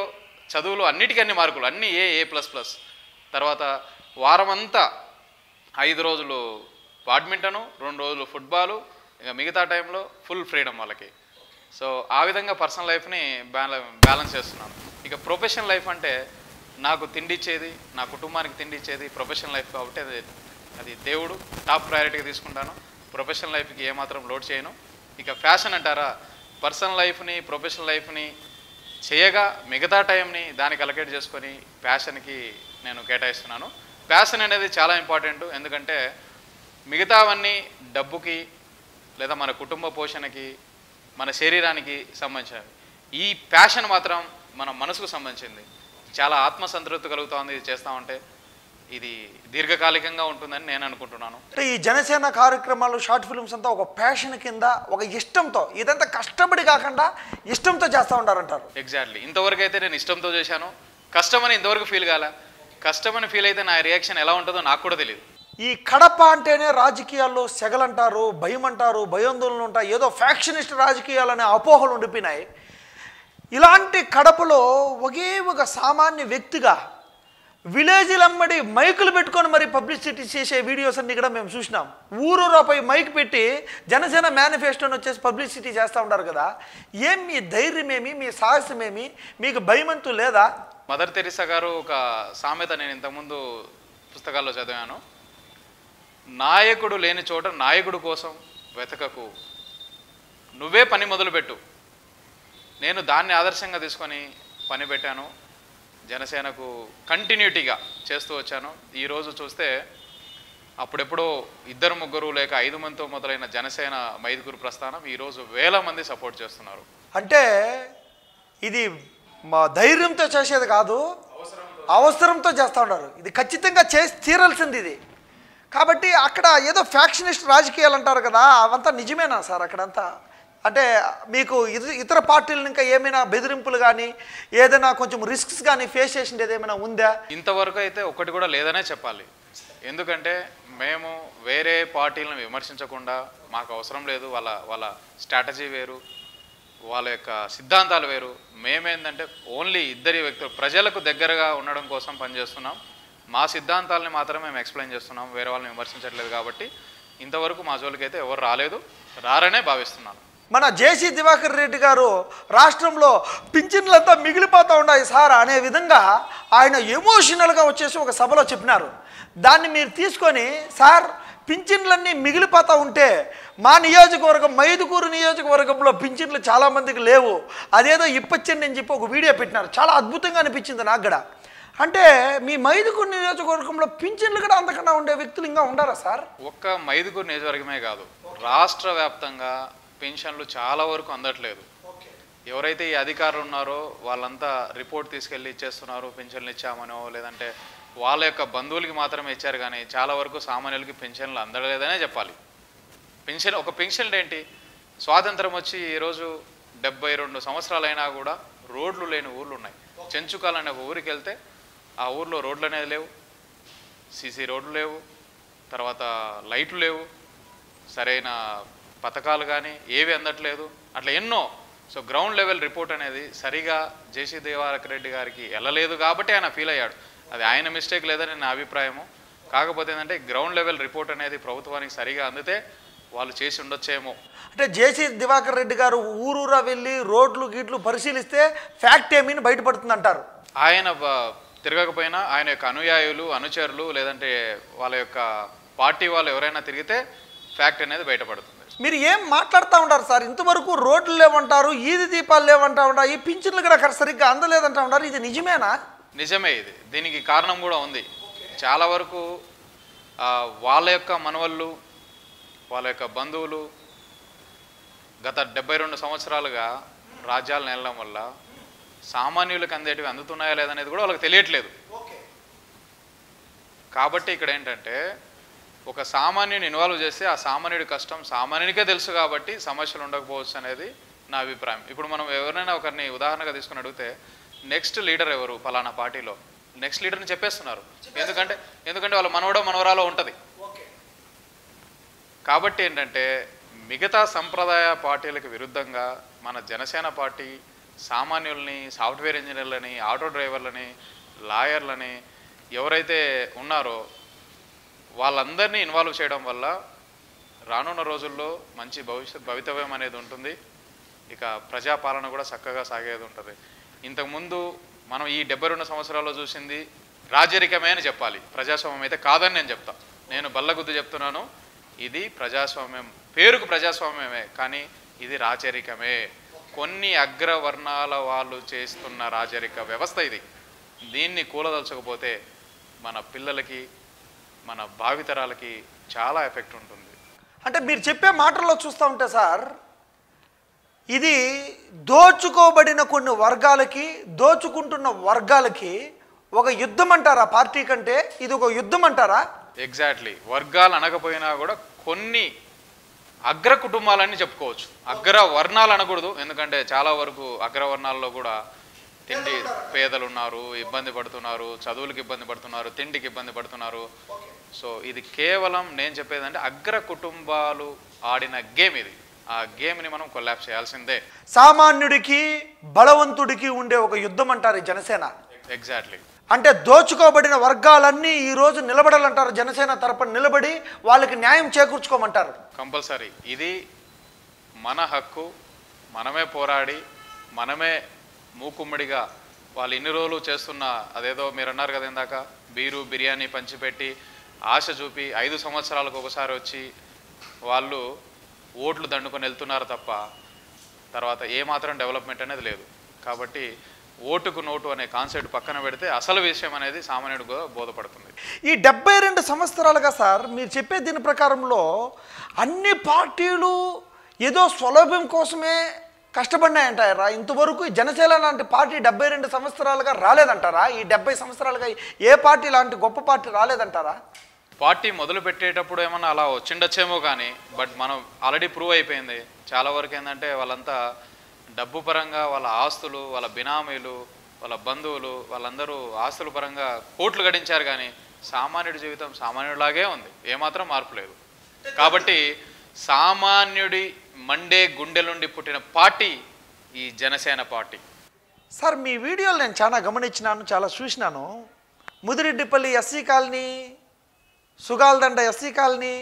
చదువులు అన్నిటికీ అన్ని మార్కులు అన్నీ ఏ ఏ ప్లస్ ప్లస్ తర్వాత వారమంతా ఐదు రోజులు బ్యాడ్మింటను రెండు రోజులు ఫుట్బాలు ఇక మిగతా టైంలో ఫుల్ ఫ్రీడమ్ వాళ్ళకి సో ఆ విధంగా పర్సనల్ లైఫ్ని బ్యాల బ్యాలెన్స్ చేస్తున్నాను ఇక ప్రొఫెషనల్ లైఫ్ అంటే నాకు తిండి ఇచ్చేది నా కుటుంబానికి తిండి ఇచ్చేది ప్రొఫెషనల్ లైఫ్ కాబట్టి అది అది దేవుడు టాప్ ప్రయారిటీగా తీసుకుంటాను ప్రొఫెషనల్ లైఫ్కి ఏమాత్రం లోడ్ చేయను ఇక ఫ్యాషన్ అంటారా పర్సనల్ లైఫ్ని ప్రొఫెషనల్ లైఫ్ని చేయగా మిగతా టైంని దానికి అలకేట్ చేసుకొని ప్యాషన్కి నేను కేటాయిస్తున్నాను ప్యాషన్ అనేది చాలా ఇంపార్టెంట్ ఎందుకంటే మిగతావన్నీ డబ్బుకి లేదా మన కుటుంబ పోషణకి మన శరీరానికి సంబంధించినవి ఈ ప్యాషన్ మాత్రం మన మనసుకు సంబంధించింది చాలా ఆత్మసంతృప్తి కలుగుతోంది ఇది చేస్తూ ఉంటే ఇది దీర్ఘకాలికంగా ఉంటుందని నేను అనుకుంటున్నాను అంటే ఈ జనసేన కార్యక్రమాలు షార్ట్ ఫిల్మ్స్ అంతా ఒక ప్యాషన్ కింద ఒక ఇష్టంతో ఇదంతా కష్టపడి కాకుండా ఇష్టంతో చేస్తూ ఉంటారంటారు ఎగ్జాక్ట్లీ ఇంతవరకు అయితే నేను ఇష్టంతో చేశాను కష్టమని ఇంతవరకు ఫీల్ కాలే కష్టమని ఫీల్ అయితే నా రియాక్షన్ ఎలా ఉంటుందో నాకు కూడా తెలియదు ఈ కడప అంటేనే రాజకీయాల్లో సెగలంటారు భయం అంటారు భయాందోళనలు ఉంటాయి ఏదో ఫ్యాక్షనిస్ట్ రాజకీయాలనే అపోహలు ఉండిపోయినాయి ఇలాంటి కడపలో ఒకే ఒక సామాన్య వ్యక్తిగా విలేజ్లమ్మడి మైకులు పెట్టుకొని మరి పబ్లిసిటీ చేసే వీడియోస్ అన్ని కూడా మేము చూసినాం ఊరూరాపై మైక్ పెట్టి జనసేన మేనిఫెస్టోని వచ్చేసి పబ్లిసిటీ చేస్తూ ఉంటారు కదా ఏం మీ ధైర్యమేమి మీ సాహసమేమి మీకు భయమంతు లేదా మదర్ తెరిసా గారు ఒక సామెత నేను ఇంతకుముందు పుస్తకాల్లో చదివాను నాయకుడు లేని చోట నాయకుడు కోసం వెతకకు నువ్వే పని మొదలుపెట్టు నేను దాన్ని ఆదర్శంగా తీసుకొని పని పెట్టాను జనసేనకు కంటిన్యూటీగా చేస్తూ వచ్చాను ఈరోజు చూస్తే అప్పుడెప్పుడో ఇద్దరు ముగ్గురు లేక ఐదు మందితో మొదలైన జనసేన మైదుగురు ప్రస్థానం ఈరోజు వేల మంది సపోర్ట్ చేస్తున్నారు అంటే ఇది మా ధైర్యంతో చేసేది కాదు అవసరంతో చేస్తూ ఉన్నారు ఇది ఖచ్చితంగా చేసి తీరాల్సింది ఇది కాబట్టి అక్కడ ఏదో ఫ్యాక్షనిస్ట్ రాజకీయాలు అంటారు కదా అవంతా నిజమేనా సార్ అక్కడంతా అంటే మీకు ఇతర ఇతర పార్టీలను ఇంకా ఏమైనా బెదిరింపులు కానీ ఏదైనా కొంచెం రిస్క్స్ కానీ ఫేస్ చేసిండేది ఏమైనా ఉందా ఇంతవరకు అయితే ఒక్కటి కూడా లేదనే చెప్పాలి ఎందుకంటే మేము వేరే పార్టీలను విమర్శించకుండా మాకు అవసరం లేదు వాళ్ళ వాళ్ళ స్ట్రాటజీ వేరు వాళ్ళ యొక్క సిద్ధాంతాలు వేరు మేమేందంటే ఓన్లీ ఇద్దరి వ్యక్తులు ప్రజలకు దగ్గరగా ఉండడం కోసం పనిచేస్తున్నాం మా సిద్ధాంతాలని మాత్రమే మేము ఎక్స్ప్లెయిన్ చేస్తున్నాం వేరే వాళ్ళని విమర్శించట్లేదు కాబట్టి ఇంతవరకు మా జోలికి అయితే ఎవరు రాలేదు రారనే భావిస్తున్నాను మన జేసీ దివాకర్ రెడ్డి గారు రాష్ట్రంలో పింఛన్లంతా మిగిలిపోతూ ఉన్నాయి సార్ అనే విధంగా ఆయన ఎమోషనల్గా వచ్చేసి ఒక సభలో చెప్పినారు దాన్ని మీరు తీసుకొని సార్ పింఛన్లన్నీ మిగిలిపోతూ ఉంటే మా నియోజకవర్గం మైదుకూరు నియోజకవర్గంలో పింఛన్లు చాలామందికి లేవు అదేదో ఇప్పచ్చండి అని చెప్పి ఒక వీడియో పెట్టినారు చాలా అద్భుతంగా అనిపించింది నాకు కూడా అంటే మీ మైదుకూరు నియోజకవర్గంలో పింఛన్లు కూడా అంతకన్నా ఉండే వ్యక్తులు ఇంకా ఉండారా సార్ ఒక్క మైదుగురు నియోజకవర్గమే కాదు రాష్ట్ర వ్యాప్తంగా పెన్షన్లు చాలా వరకు అందట్లేదు ఎవరైతే ఈ అధికారులు ఉన్నారో వాళ్ళంతా రిపోర్ట్ తీసుకెళ్ళి ఇచ్చేస్తున్నారు పెన్షన్లు ఇచ్చామనో లేదంటే వాళ్ళ యొక్క బంధువులకి మాత్రమే ఇచ్చారు కానీ చాలా వరకు సామాన్యులకి పెన్షన్లు అందలేదనే చెప్పాలి పెన్షన్ ఒక పెన్షన్ ఏంటి స్వాతంత్రం వచ్చి ఈరోజు డెబ్బై రెండు సంవత్సరాలైనా కూడా రోడ్లు లేని ఊర్లు ఉన్నాయి చెంచుకాలు అనే ఒక ఊరికి వెళ్తే ఆ ఊర్లో రోడ్లు అనేది లేవు సీసీ రోడ్లు లేవు తర్వాత లైట్లు లేవు సరైన పథకాలు కానీ ఏవి అందట్లేదు అట్లా ఎన్నో సో గ్రౌండ్ లెవెల్ రిపోర్ట్ అనేది సరిగా జేసీ దేవారక రెడ్డి గారికి వెళ్ళలేదు కాబట్టి ఆయన ఫీల్ అయ్యాడు అది ఆయన మిస్టేక్ లేదని నా అభిప్రాయము కాకపోతే ఏంటంటే గ్రౌండ్ లెవెల్ రిపోర్ట్ అనేది ప్రభుత్వానికి సరిగా అందితే వాళ్ళు చేసి ఉండొచ్చేమో అంటే జేసీ దివాకర్ రెడ్డి గారు ఊరూరా వెళ్ళి రోడ్లు గీట్లు పరిశీలిస్తే ఫ్యాక్ట్ ఏమీ బయటపడుతుంది అంటారు ఆయన బ- తిరగకపోయినా ఆయన యొక్క అనుయాయులు అనుచరులు లేదంటే వాళ్ళ యొక్క పార్టీ వాళ్ళు ఎవరైనా తిరిగితే ఫ్యాక్ట్ అనేది బయటపడుతుంది మీరు ఏం మాట్లాడుతూ ఉంటారు సార్ ఇంతవరకు రోడ్లు లేవంటారు ఈది దీపాలు లేవంటా ఉంటారు ఈ పింఛన్లు కూడా అక్కడ సరిగ్గా అందలేదంటా ఉంటారు ఇది నిజమేనా నిజమే ఇది దీనికి కారణం కూడా ఉంది చాలా వరకు ఆ, వాళ్ళ యొక్క మనవళ్ళు వాళ్ళ యొక్క బంధువులు గత డెబ్బై రెండు సంవత్సరాలుగా రాజ్యాలు నెలడం వల్ల సామాన్యులకు అందేటివి అందుతున్నాయా లేదనేది కూడా వాళ్ళకి తెలియట్లేదు కాబట్టి ఇక్కడ ఏంటంటే ఒక సామాన్యుని ఇన్వాల్వ్ చేస్తే ఆ సామాన్యుడి కష్టం సామాన్యునికే తెలుసు కాబట్టి సమస్యలు ఉండకపోవచ్చు అనేది నా అభిప్రాయం ఇప్పుడు మనం ఎవరైనా ఒకరిని ఉదాహరణగా తీసుకుని అడిగితే నెక్స్ట్ లీడర్ ఎవరు ఫలానా పార్టీలో నెక్స్ట్ లీడర్ని చెప్పేస్తున్నారు ఎందుకంటే ఎందుకంటే వాళ్ళ మనవడో మనవరాలో ఉంటుంది కాబట్టి ఏంటంటే మిగతా సంప్రదాయ పార్టీలకు విరుద్ధంగా మన జనసేన పార్టీ సామాన్యుల్ని సాఫ్ట్వేర్ ఇంజనీర్లని ఆటో డ్రైవర్లని లాయర్లని ఎవరైతే ఉన్నారో వాళ్ళందరినీ ఇన్వాల్వ్ చేయడం వల్ల రానున్న రోజుల్లో మంచి భవిష్యత్ భవితవ్యం అనేది ఉంటుంది ఇక ప్రజాపాలన కూడా చక్కగా సాగేది ఉంటుంది ఇంతకుముందు మనం ఈ డెబ్బై రెండు సంవత్సరాల్లో చూసింది రాజరికమే అని చెప్పాలి ప్రజాస్వామ్యం అయితే కాదని నేను చెప్తా నేను బల్లగుద్దు చెప్తున్నాను ఇది ప్రజాస్వామ్యం పేరుకు ప్రజాస్వామ్యమే కానీ ఇది రాచరికమే కొన్ని అగ్రవర్ణాల వాళ్ళు చేస్తున్న రాజరిక వ్యవస్థ ఇది దీన్ని కూలదలుచకపోతే మన పిల్లలకి మన భావితరాలకి చాలా ఎఫెక్ట్ ఉంటుంది అంటే మీరు చెప్పే మాటల్లో చూస్తూ ఉంటే సార్ ఇది దోచుకోబడిన కొన్ని వర్గాలకి దోచుకుంటున్న వర్గాలకి ఒక యుద్ధం అంటారా పార్టీ కంటే ఇది ఒక యుద్ధం అంటారా ఎగ్జాక్ట్లీ వర్గాలు అనకపోయినా కూడా కొన్ని అగ్ర కుటుంబాలని చెప్పుకోవచ్చు అగ్ర వర్ణాలు అనకూడదు ఎందుకంటే చాలా వరకు అగ్రవర్ణాల్లో కూడా తిండి పేదలు ఉన్నారు ఇబ్బంది పడుతున్నారు చదువులకు ఇబ్బంది పడుతున్నారు తిండికి ఇబ్బంది పడుతున్నారు సో ఇది కేవలం నేను చెప్పేదంటే అగ్ర కుటుంబాలు ఆడిన గేమ్ ఇది ఆ గేమ్ని మనం కొల్లాప్స్ చేయాల్సిందే సామాన్యుడికి బలవంతుడికి ఉండే ఒక యుద్ధం అంటారు ఈ జనసేన ఎగ్జాక్ట్లీ అంటే దోచుకోబడిన వర్గాలన్నీ ఈరోజు నిలబడాలంటారు జనసేన తరపున నిలబడి వాళ్ళకి న్యాయం చేకూర్చుకోమంటారు కంపల్సరీ ఇది మన హక్కు మనమే పోరాడి మనమే మూకుమ్మడిగా వాళ్ళు ఇన్ని రోజులు చేస్తున్న అదేదో మీరు అన్నారు కదా ఇందాక బీరు బిర్యానీ పంచిపెట్టి ఆశ చూపి ఐదు సంవత్సరాలకు ఒకసారి వచ్చి వాళ్ళు ఓట్లు దండుకొని వెళ్తున్నారు తప్ప తర్వాత ఏమాత్రం డెవలప్మెంట్ అనేది లేదు కాబట్టి ఓటుకు నోటు అనే కాన్సెప్ట్ పక్కన పెడితే అసలు విషయం అనేది సామాన్యుడిగా బోధపడుతుంది ఈ డెబ్బై రెండు సంవత్సరాలుగా సార్ మీరు చెప్పే దీని ప్రకారంలో అన్ని పార్టీలు ఏదో స్వలభ్యం కోసమే కష్టపడినాయంటారా ఇంతవరకు ఈ జనసేన లాంటి పార్టీ డెబ్బై రెండు సంవత్సరాలుగా రాలేదంటారా ఈ డెబ్బై సంవత్సరాలుగా ఏ పార్టీ లాంటి గొప్ప పార్టీ రాలేదంటారా పార్టీ మొదలు పెట్టేటప్పుడు ఏమన్నా అలా వచ్చిండొచ్చేమో కానీ బట్ మనం ఆల్రెడీ ప్రూవ్ అయిపోయింది చాలా వరకు ఏంటంటే వాళ్ళంతా డబ్బు పరంగా వాళ్ళ ఆస్తులు వాళ్ళ బినామీలు వాళ్ళ బంధువులు వాళ్ళందరూ ఆస్తుల పరంగా కోట్లు గడించారు కానీ సామాన్యుడి జీవితం సామాన్యుడిలాగే ఉంది ఏమాత్రం మార్పు లేదు కాబట్టి సామాన్యుడి మండే గుండెలుండి పుట్టిన పార్టీ ఈ జనసేన పార్టీ సార్ మీ వీడియోలు నేను చాలా గమనించినాను చాలా చూసినాను Mudireddipalli SC colony Sugaldanda SC colony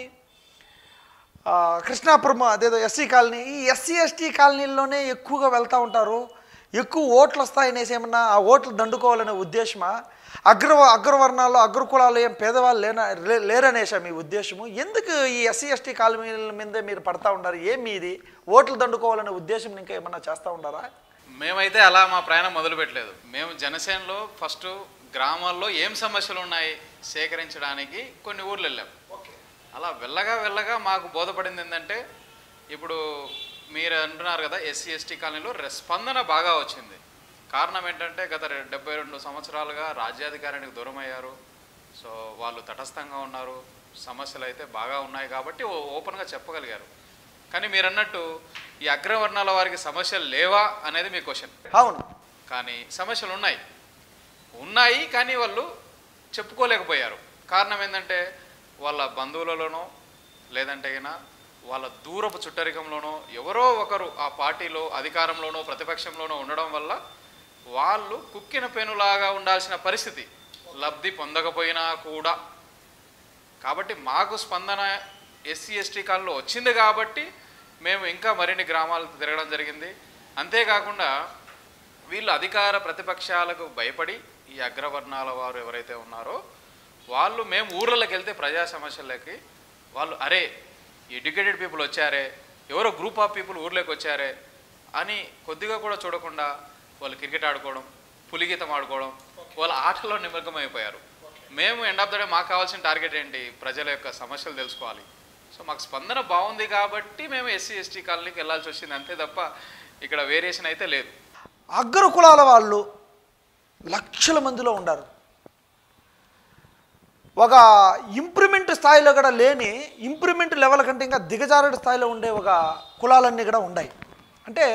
ఆ, కృష్ణాపురం అదేదో ఎస్సీ కాలనీ ఈ ఎస్సీ ఎస్టీ కాలనీల్లోనే ఎక్కువగా వెళ్తూ ఉంటారు ఎక్కువ ఓట్లు వస్తాయనేసి ఏమన్నా ఆ ఓట్లు దండుకోవాలనే ఉద్దేశమా అగ్ర అగ్రవర్ణాల్లో అగ్రకులాలు ఏం పేదవాళ్ళు లేన లే- లేరనేసా మీ ఉద్దేశము ఎందుకు ఈ ఎస్సీ ఎస్టీ కాలనీల మీదే మీరు పడతా ఉన్నారు ఏమి ఇది ఓట్లు దండుకోవాలనే ఉద్దేశం ఇంకా ఏమన్నా చేస్తూ ఉన్నారా మేమైతే అలా మా ప్రయాణం మొదలు పెట్టలేదు మేము జనసేనలో ఫస్ట్ గ్రామాల్లో ఏం సమస్యలు ఉన్నాయి సేకరించడానికి కొన్ని ఊర్లు వెళ్ళాం అలా వెళ్ళగా వెళ్ళగా మాకు బోధపడింది ఏంటంటే ఇప్పుడు మీరు అంటున్నారు కదా ఎస్సీ ఎస్టీ కాలనీలో రె- స్పందన బాగా వచ్చింది కారణం ఏంటంటే గత రె- డెబ్బై రెండు సంవత్సరాలుగా రాజ్యాధికారానికి దూరం అయ్యారు సో వాళ్ళు తటస్థంగా ఉన్నారు సమస్యలు అయితే బాగా ఉన్నాయి కాబట్టి ఓ- ఓపెన్గా చెప్పగలిగారు కానీ మీరు అన్నట్టు ఈ అగ్రవర్ణాల వారికి సమస్యలు లేవా అనేది మీ క్వశ్చన్ అవును కానీ సమస్యలు ఉన్నాయి ఉన్నాయి కానీ వాళ్ళు చెప్పుకోలేకపోయారు కారణం ఏంటంటే వాళ్ళ బంధువులలోనో లేదంటే అయినా వాళ్ళ దూరపు చుట్టరికంలోనో ఎవరో ఒకరు ఆ పార్టీలో అధికారంలోనో ప్రతిపక్షంలోనో ఉండడం వల్ల వాళ్ళు కుక్కిన పెనులాగా ఉండాల్సిన పరిస్థితి లబ్ధి పొందకపోయినా కూడా కాబట్టి మాకు స్పందన ఎస్సీ ఎస్టీ కాలంలో వచ్చింది కాబట్టి మేము ఇంకా మరిన్ని గ్రామాలు తిరగడం జరిగింది అంతేకాకుండా వీళ్ళు అధికార ప్రతిపక్షాలకు భయపడి ఈ అగ్రవర్ణాల వారు ఎవరైతే ఉన్నారో వాళ్ళు మేము ఊర్లలోకి వెళ్తే ప్రజా సమస్యలకి వాళ్ళు అరే ఎడ్యుకేటెడ్ పీపుల్ వచ్చారే ఎవరో గ్రూప్ ఆఫ్ పీపుల్ ఊర్లోకి వచ్చారే అని కొద్దిగా కూడా చూడకుండా వాళ్ళు క్రికెట్ ఆడుకోవడం పులిగీతం ఆడుకోవడం వాళ్ళ ఆటలో నిమగ్నమైపోయారు మేము ఎండ్ ఆఫ్ ద డే మాకు కావాల్సిన టార్గెట్ ఏంటి ప్రజల యొక్క సమస్యలు తెలుసుకోవాలి సో మాకు స్పందన బాగుంది కాబట్టి మేము ఎస్సీ ఎస్టీ కాలనీకి వెళ్ళాల్సి వచ్చింది అంతే తప్ప ఇక్కడ వేరియేషన్ అయితే లేదు అగ్ర కులాల వాళ్ళు లక్షల మందిలో ఉండారు ఒక ఇంప్రూవ్మెంట్ స్థాయిలో కూడా లేని ఇంప్రూవ్మెంట్ లెవెల్ కంటే ఇంకా దిగజారుడు స్థాయిలో ఉండే ఒక కులాలన్నీ కూడా ఉన్నాయి అంటే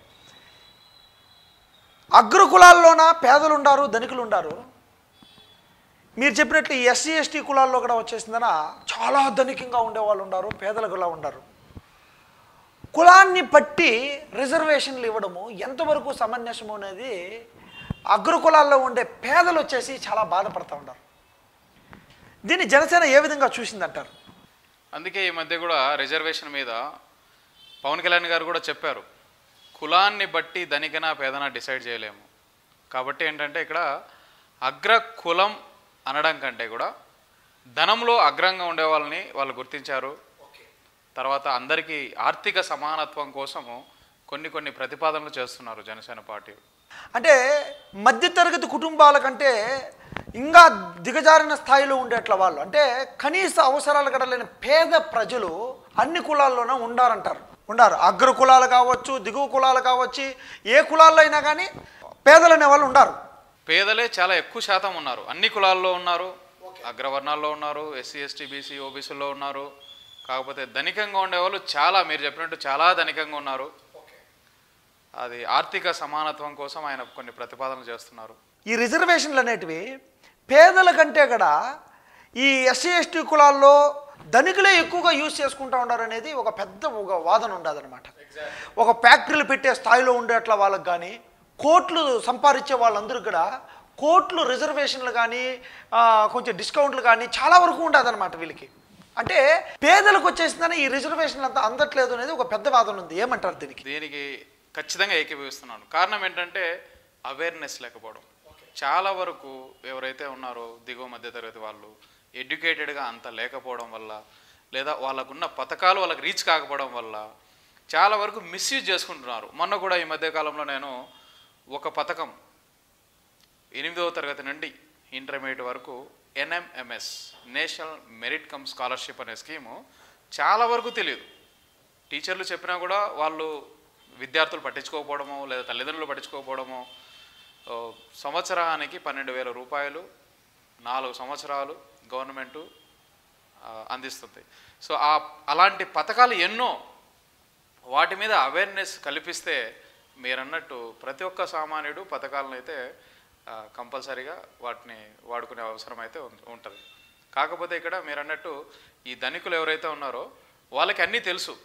అగ్ర కులాల్లోన పేదలు ఉండారు ధనికులు ఉండారు మీరు చెప్పినట్లు ఈ ఎస్సీ ఎస్టీ కులాల్లో కూడా వచ్చేసిందన చాలా ధనికంగా ఉండే వాళ్ళు ఉన్నారు పేదలు కూడా ఉన్నారు కులాన్ని పట్టి రిజర్వేషన్లు ఇవ్వడము ఎంతవరకు సమంజసము అనేది అగ్ర కులాల్లో ఉండే పేదలు వచ్చేసి చాలా బాధపడుతూ ఉంటారు దీన్ని జనసేన ఏ విధంగా చూసిందంటారు అందుకే ఈ మధ్య కూడా రిజర్వేషన్ మీద పవన్ కళ్యాణ్ గారు కూడా చెప్పారు కులాన్ని బట్టి ధనికనా పేదనా డిసైడ్ చేయలేము కాబట్టి ఏంటంటే ఇక్కడ అగ్ర కులం అనడం కంటే కూడా ధనంలో అగ్రంగా ఉండే వాళ్ళని వాళ్ళు గుర్తించారు తర్వాత అందరికీ ఆర్థిక సమానత్వం కోసము కొన్ని కొన్ని ప్రతిపాదనలు చేస్తున్నారు జనసేన పార్టీ అంటే మధ్యతరగతి కుటుంబాల కంటే ఇంకా దిగజారిన స్థాయిలో ఉండేట్ల వాళ్ళు అంటే కనీస అవసరాలు గడలేని పేద ప్రజలు అన్ని కులాల్లోనూ ఉండారంటారు ఉండారు అగ్ర కులాలు కావచ్చు దిగువ కులాలు కావచ్చు ఏ కులాల్లో అయినా కానీ పేదలు అనే వాళ్ళు ఉండారు పేదలే చాలా ఎక్కువ శాతం ఉన్నారు అన్ని కులాల్లో ఉన్నారు అగ్రవర్ణాల్లో ఉన్నారు ఎస్సీ ఎస్టీ బీసీ ఓబీసీలో ఉన్నారు కాకపోతే ధనికంగా ఉండేవాళ్ళు చాలా మీరు చెప్పినట్టు చాలా ధనికంగా ఉన్నారు అది ఆర్థిక సమానత్వం కోసం ఆయన కొన్ని ప్రతిపాదనలు చేస్తున్నారు ఈ రిజర్వేషన్లు అనేటివి పేదల కంటే కూడా ఈ ఎస్సీ ఎస్టీ కులాల్లో ధనికులే ఎక్కువగా యూజ్ చేసుకుంటూ ఉన్నారు అనేది ఒక పెద్ద ఒక వాదన ఉండదన్నమాట ఒక ఫ్యాక్టరీలు పెట్టే స్థాయిలో ఉండేట్ల వాళ్ళకి కానీ కోట్లు సంపాదించే వాళ్ళందరూ కూడా కోట్లు రిజర్వేషన్లు కానీ ఆ, కొంచెం డిస్కౌంట్లు కానీ చాలా వరకు ఉండదన్నమాట వీళ్ళకి అంటే పేదలకు వచ్చేసిందని ఈ రిజర్వేషన్లు అంతా అందట్లేదు అనేది ఒక పెద్ద వాదన ఉంది ఏమంటారు దీనికి దీనికి ఖచ్చితంగా ఏకీభవిస్తున్నాను కారణం ఏంటంటే అవేర్నెస్ లేకపోవడం చాలా వరకు ఎవరైతే ఉన్నారో దిగువ మధ్యతరగతి వాళ్ళు ఎడ్యుకేటెడ్గా అంత లేకపోవడం వల్ల లేదా వాళ్ళకున్న పథకాలు వాళ్ళకి రీచ్ కాకపోవడం వల్ల చాలా వరకు మిస్యూజ్ చేసుకుంటున్నారు మొన్న కూడా ఈ మధ్య కాలంలో నేను ఒక పథకం ఎనిమిదవ తరగతి నుండి ఇంటర్మీడియట్ వరకు NMMS national merit cum scholarship అనే స్కీము చాలా వరకు తెలియదు టీచర్లు చెప్పినా కూడా వాళ్ళు విద్యార్థులు పట్టించుకోకపోవడమో లేదా తల్లిదండ్రులు పట్టించుకోకపోవడమో ఓ, సంవత్సరానికి పన్నెండు వేల రూపాయలు నాలుగు సంవత్సరాలు గవర్నమెంటు ఆ, అందిస్తుంది సో ఆ అలాంటి పథకాలు ఎన్నో వాటి మీద అవేర్నెస్ కల్పిస్తే మీరన్నట్టు ప్రతి ఒక్క సామాన్యుడు పథకాలను అయితే ఆ, కంపల్సరీగా వాటిని వాడుకునే అవసరం అయితే ఉంటుంది కాకపోతే ఇక్కడ మీరన్నట్టు ఈ ధనికులు ఎవరైతే ఉన్నారో వాళ్ళకి అన్నీ తెలుసు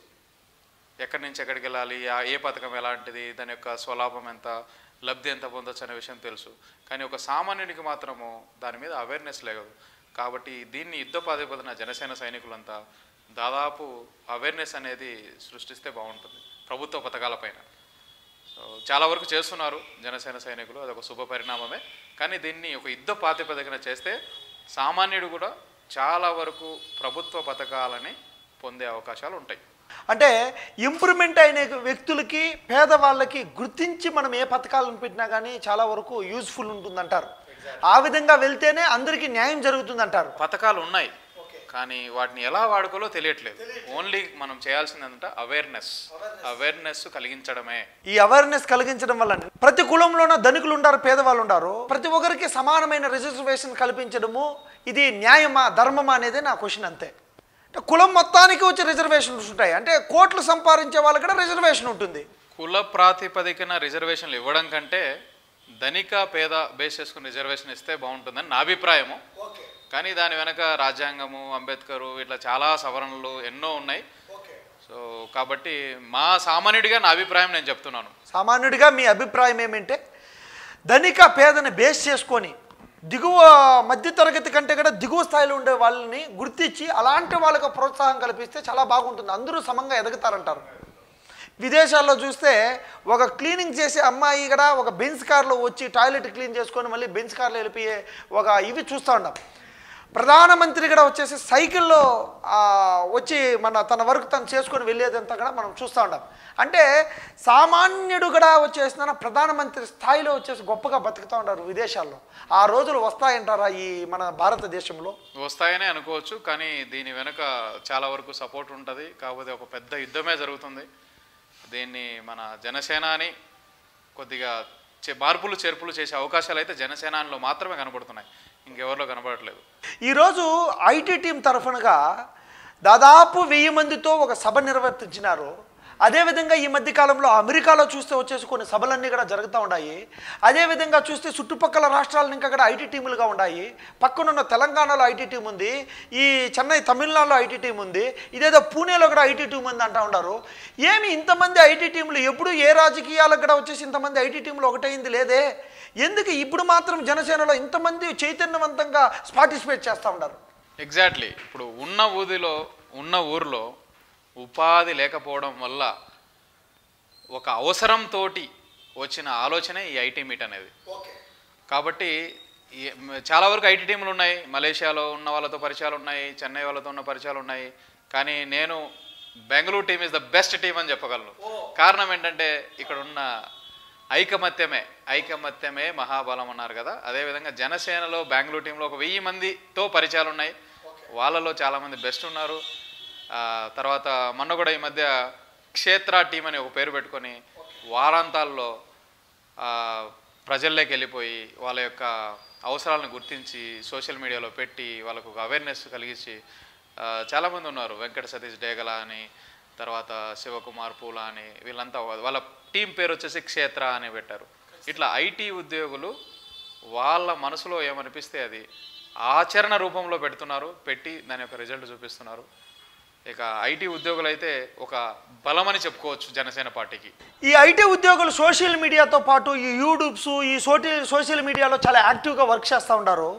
ఎక్కడి నుంచి ఎక్కడికి వెళ్ళాలి ఆ ఏ పథకం ఎలాంటిది దాని యొక్క స్వలాభం ఎంత లబ్ధి ఎంత పొందొచ్చు అనే విషయం తెలుసు కానీ ఒక సామాన్యునికి మాత్రము దాని మీద అవేర్నెస్ లేదు కాబట్టి దీన్ని యుద్ధ ప్రాతిపదిన జనసేన సైనికులంతా దాదాపు అవేర్నెస్ అనేది సృష్టిస్తే బాగుంటుంది ప్రభుత్వ పథకాలపైన సో చాలా వరకు చేస్తున్నారు జనసేన సైనికులు అదొక శుభ పరిణామమే కానీ దీన్ని ఒక యుద్ధ ప్రాతిపదికన చేస్తే సామాన్యుడు కూడా చాలా వరకు ప్రభుత్వ పథకాలని పొందే అవకాశాలు ఉంటాయి అంటే ఇంప్రూవ్మెంట్ అయిన వ్యక్తులకి పేదవాళ్ళకి గుర్తించి మనం ఏ పథకాలను పెట్టినా కానీ చాలా వరకు యూజ్ఫుల్ ఉంటుందంటారు ఆ విధంగా వెళ్తేనే అందరికీ న్యాయం జరుగుతుందంటారు పథకాలు ఉన్నాయి కానీ వాటిని ఎలా వాడుకోలో తెలియట్లేదు ఓన్లీ మనం చేయాల్సింది ఏంటంటే అవేర్నెస్ అవేర్నెస్ కలిగించడమే ఈ అవేర్నెస్ కలిగించడం వల్ల ప్రతి కులంలోనూ ధనికులు ఉండారు పేదవాళ్ళు ఉండారు ప్రతి ఒక్కరికి సమానమైన రిజర్వేషన్ కల్పించడము ఇది న్యాయమా ధర్మమా అనేది నా క్వశ్చన్ అంతే అంటే కులం మొత్తానికి వచ్చి రిజర్వేషన్స్ ఉంటాయి అంటే కోట్లు సంపాదించే వాళ్ళకి కూడా రిజర్వేషన్ ఉంటుంది కుల ప్రాతిపదికన రిజర్వేషన్లు ఇవ్వడం కంటే ధనిక పేద బేస్ చేసుకుని రిజర్వేషన్ ఇస్తే బాగుంటుందని నా అభిప్రాయము కానీ దాని వెనక రాజ్యాంగము అంబేద్కరు ఇట్లా చాలా సవరణలు ఎన్నో ఉన్నాయి సో కాబట్టి మా సామాన్యుడిగా నా అభిప్రాయం నేను చెప్తున్నాను సామాన్యుడిగా మీ అభిప్రాయం ఏమంటే ధనిక పేదని బేస్ చేసుకొని దిగువ మధ్య తరగతి కంటే కూడా దిగువ స్థాయిలో ఉండే వాళ్ళని గుర్తించి అలాంటి వాళ్ళకు ప్రోత్సాహం కల్పిస్తే చాలా బాగుంటుంది అందరూ సమంగా ఎదుగుతారంటారు విదేశాల్లో చూస్తే ఒక క్లీనింగ్ చేసే అమ్మాయి కూడా ఒక బెంచ్ కార్లో వచ్చి టాయిలెట్ క్లీన్ చేసుకొని మళ్ళీ బెంచ్ కార్లో వెళ్ళిపోయే ఒక ఇవి చూస్తూ ఉన్నాం ప్రధానమంత్రి కూడా వచ్చేసి సైకిల్లో ఆ, వచ్చి మన తన వర్క్ తను చేసుకొని వెళ్ళేదంతా కూడా మనం చూస్తూ ఉంటాం అంటే సామాన్యుడు కూడా వచ్చేసిన ప్రధానమంత్రి స్థాయిలో వచ్చేసి గొప్పగా బతుకుతూ ఉంటారు విదేశాల్లో ఆ రోజులు వస్తాయంటారా ఈ మన భారతదేశంలో వస్తాయనే అనుకోవచ్చు కానీ దీని వెనుక చాలా వరకు సపోర్ట్ ఉంటుంది కాకపోతే ఒక పెద్ద యుద్ధమే జరుగుతుంది దీన్ని మన జనసేనాని కొద్దిగా చే- మార్పులు చేర్పులు చేసే అవకాశాలు అయితే జనసేనానిలో మాత్రమే కనబడుతున్నాయి ఇంకెవరిలో కనబడట్లేదు ఈరోజు ఐటీ టీం తరఫునగా దాదాపు వెయ్యి మందితో ఒక సభ నిర్వర్తించినారు అదేవిధంగా ఈ మధ్య కాలంలో అమెరికాలో చూస్తే వచ్చేసి కొన్ని సభలన్నీ కూడా జరుగుతూ ఉన్నాయి అదేవిధంగా చూస్తే చుట్టుపక్కల రాష్ట్రాలను ఇంకా కూడా ఐటీ టీములుగా ఉన్నాయి పక్కనున్న తెలంగాణలో ఐటీ టీం ఉంది ఈ చెన్నై తమిళనాడులో ఐటీ టీం ఉంది ఇదేదో పూణేలో కూడా ఐటీ టీం ఉంది అంటూ ఉన్నారు ఏమి ఇంతమంది ఐటీ టీంలు ఎప్పుడు ఏ రాజకీయాలకు కూడా వచ్చేసి ఇంతమంది ఐటీ టీంలు ఒకటైంది లేదే ఎందుకు ఇప్పుడు మాత్రం జనసేనలో ఇంతమంది చైతన్యవంతంగా పార్టిసిపేట్ చేస్తూ ఉన్నారు ఎగ్జాక్ట్లీ ఇప్పుడు ఉన్న ఊదిలో ఉన్న ఊరిలో ఉపాధి లేకపోవడం వల్ల ఒక అవసరంతో వచ్చిన ఆలోచనే ఈ ఐటీ మీట్ అనేది కాబట్టి ఈ- మ- చాలా వరకు ఐటీ టీంలు ఉన్నాయి మలేషియాలో ఉన్న వాళ్ళతో పరిచయాలు ఉన్నాయి చెన్నై వాళ్ళతో ఉన్న పరిచయాలు ఉన్నాయి కానీ నేను Bengaluru team is the best team అని చెప్పగలను కారణం ఏంటంటే ఇక్కడ ఉన్న ఐకమత్యమే ఐకమత్యమే మహాబలం అన్నారు కదా అదేవిధంగా జనసేనలో బెంగళూరు టీంలో ఒక వెయ్యి మందితో పరిచయాలు ఉన్నాయి వాళ్ళలో చాలామంది బెస్ట్ ఉన్నారు ఆ, తర్వాత మొన్న కూడా ఈ మధ్య క్షేత్ర టీం అని ఒక పేరు పెట్టుకొని వారాంతాల్లో ఆ, ప్రజల్లోకి వెళ్ళిపోయి వాళ్ళ యొక్క అవసరాలను గుర్తించి సోషల్ మీడియాలో పెట్టి వాళ్ళకు ఒక అవేర్నెస్ కలిగించి ఆ, చాలామంది ఉన్నారు వెంకట సతీష్ డేగల అని తర్వాత శివకుమార్ పూల అని వీళ్ళంతా వాళ్ళ టీం పేరు వచ్చేసి క్షేత్ర అని పెట్టారు ఇట్లా ఐటీ ఉద్యోగులు వాళ్ళ మనసులో ఏమనిపిస్తే అది ఆచరణ రూపంలో పెడుతున్నారు పెట్టి దాని యొక్క రిజల్ట్ చూపిస్తున్నారు ఇక ఐటీ ఉద్యోగులు అయితే ఒక బలమని చెప్పుకోవచ్చు జనసేన పార్టీకి ఈ ఐటీ ఉద్యోగులు సోషల్ మీడియాతో పాటు ఈ యూట్యూబ్స్ ఈ సోటి సోషల్ మీడియాలో చాలా యాక్టివ్గా వర్క్ చేస్తూ ఉంటారు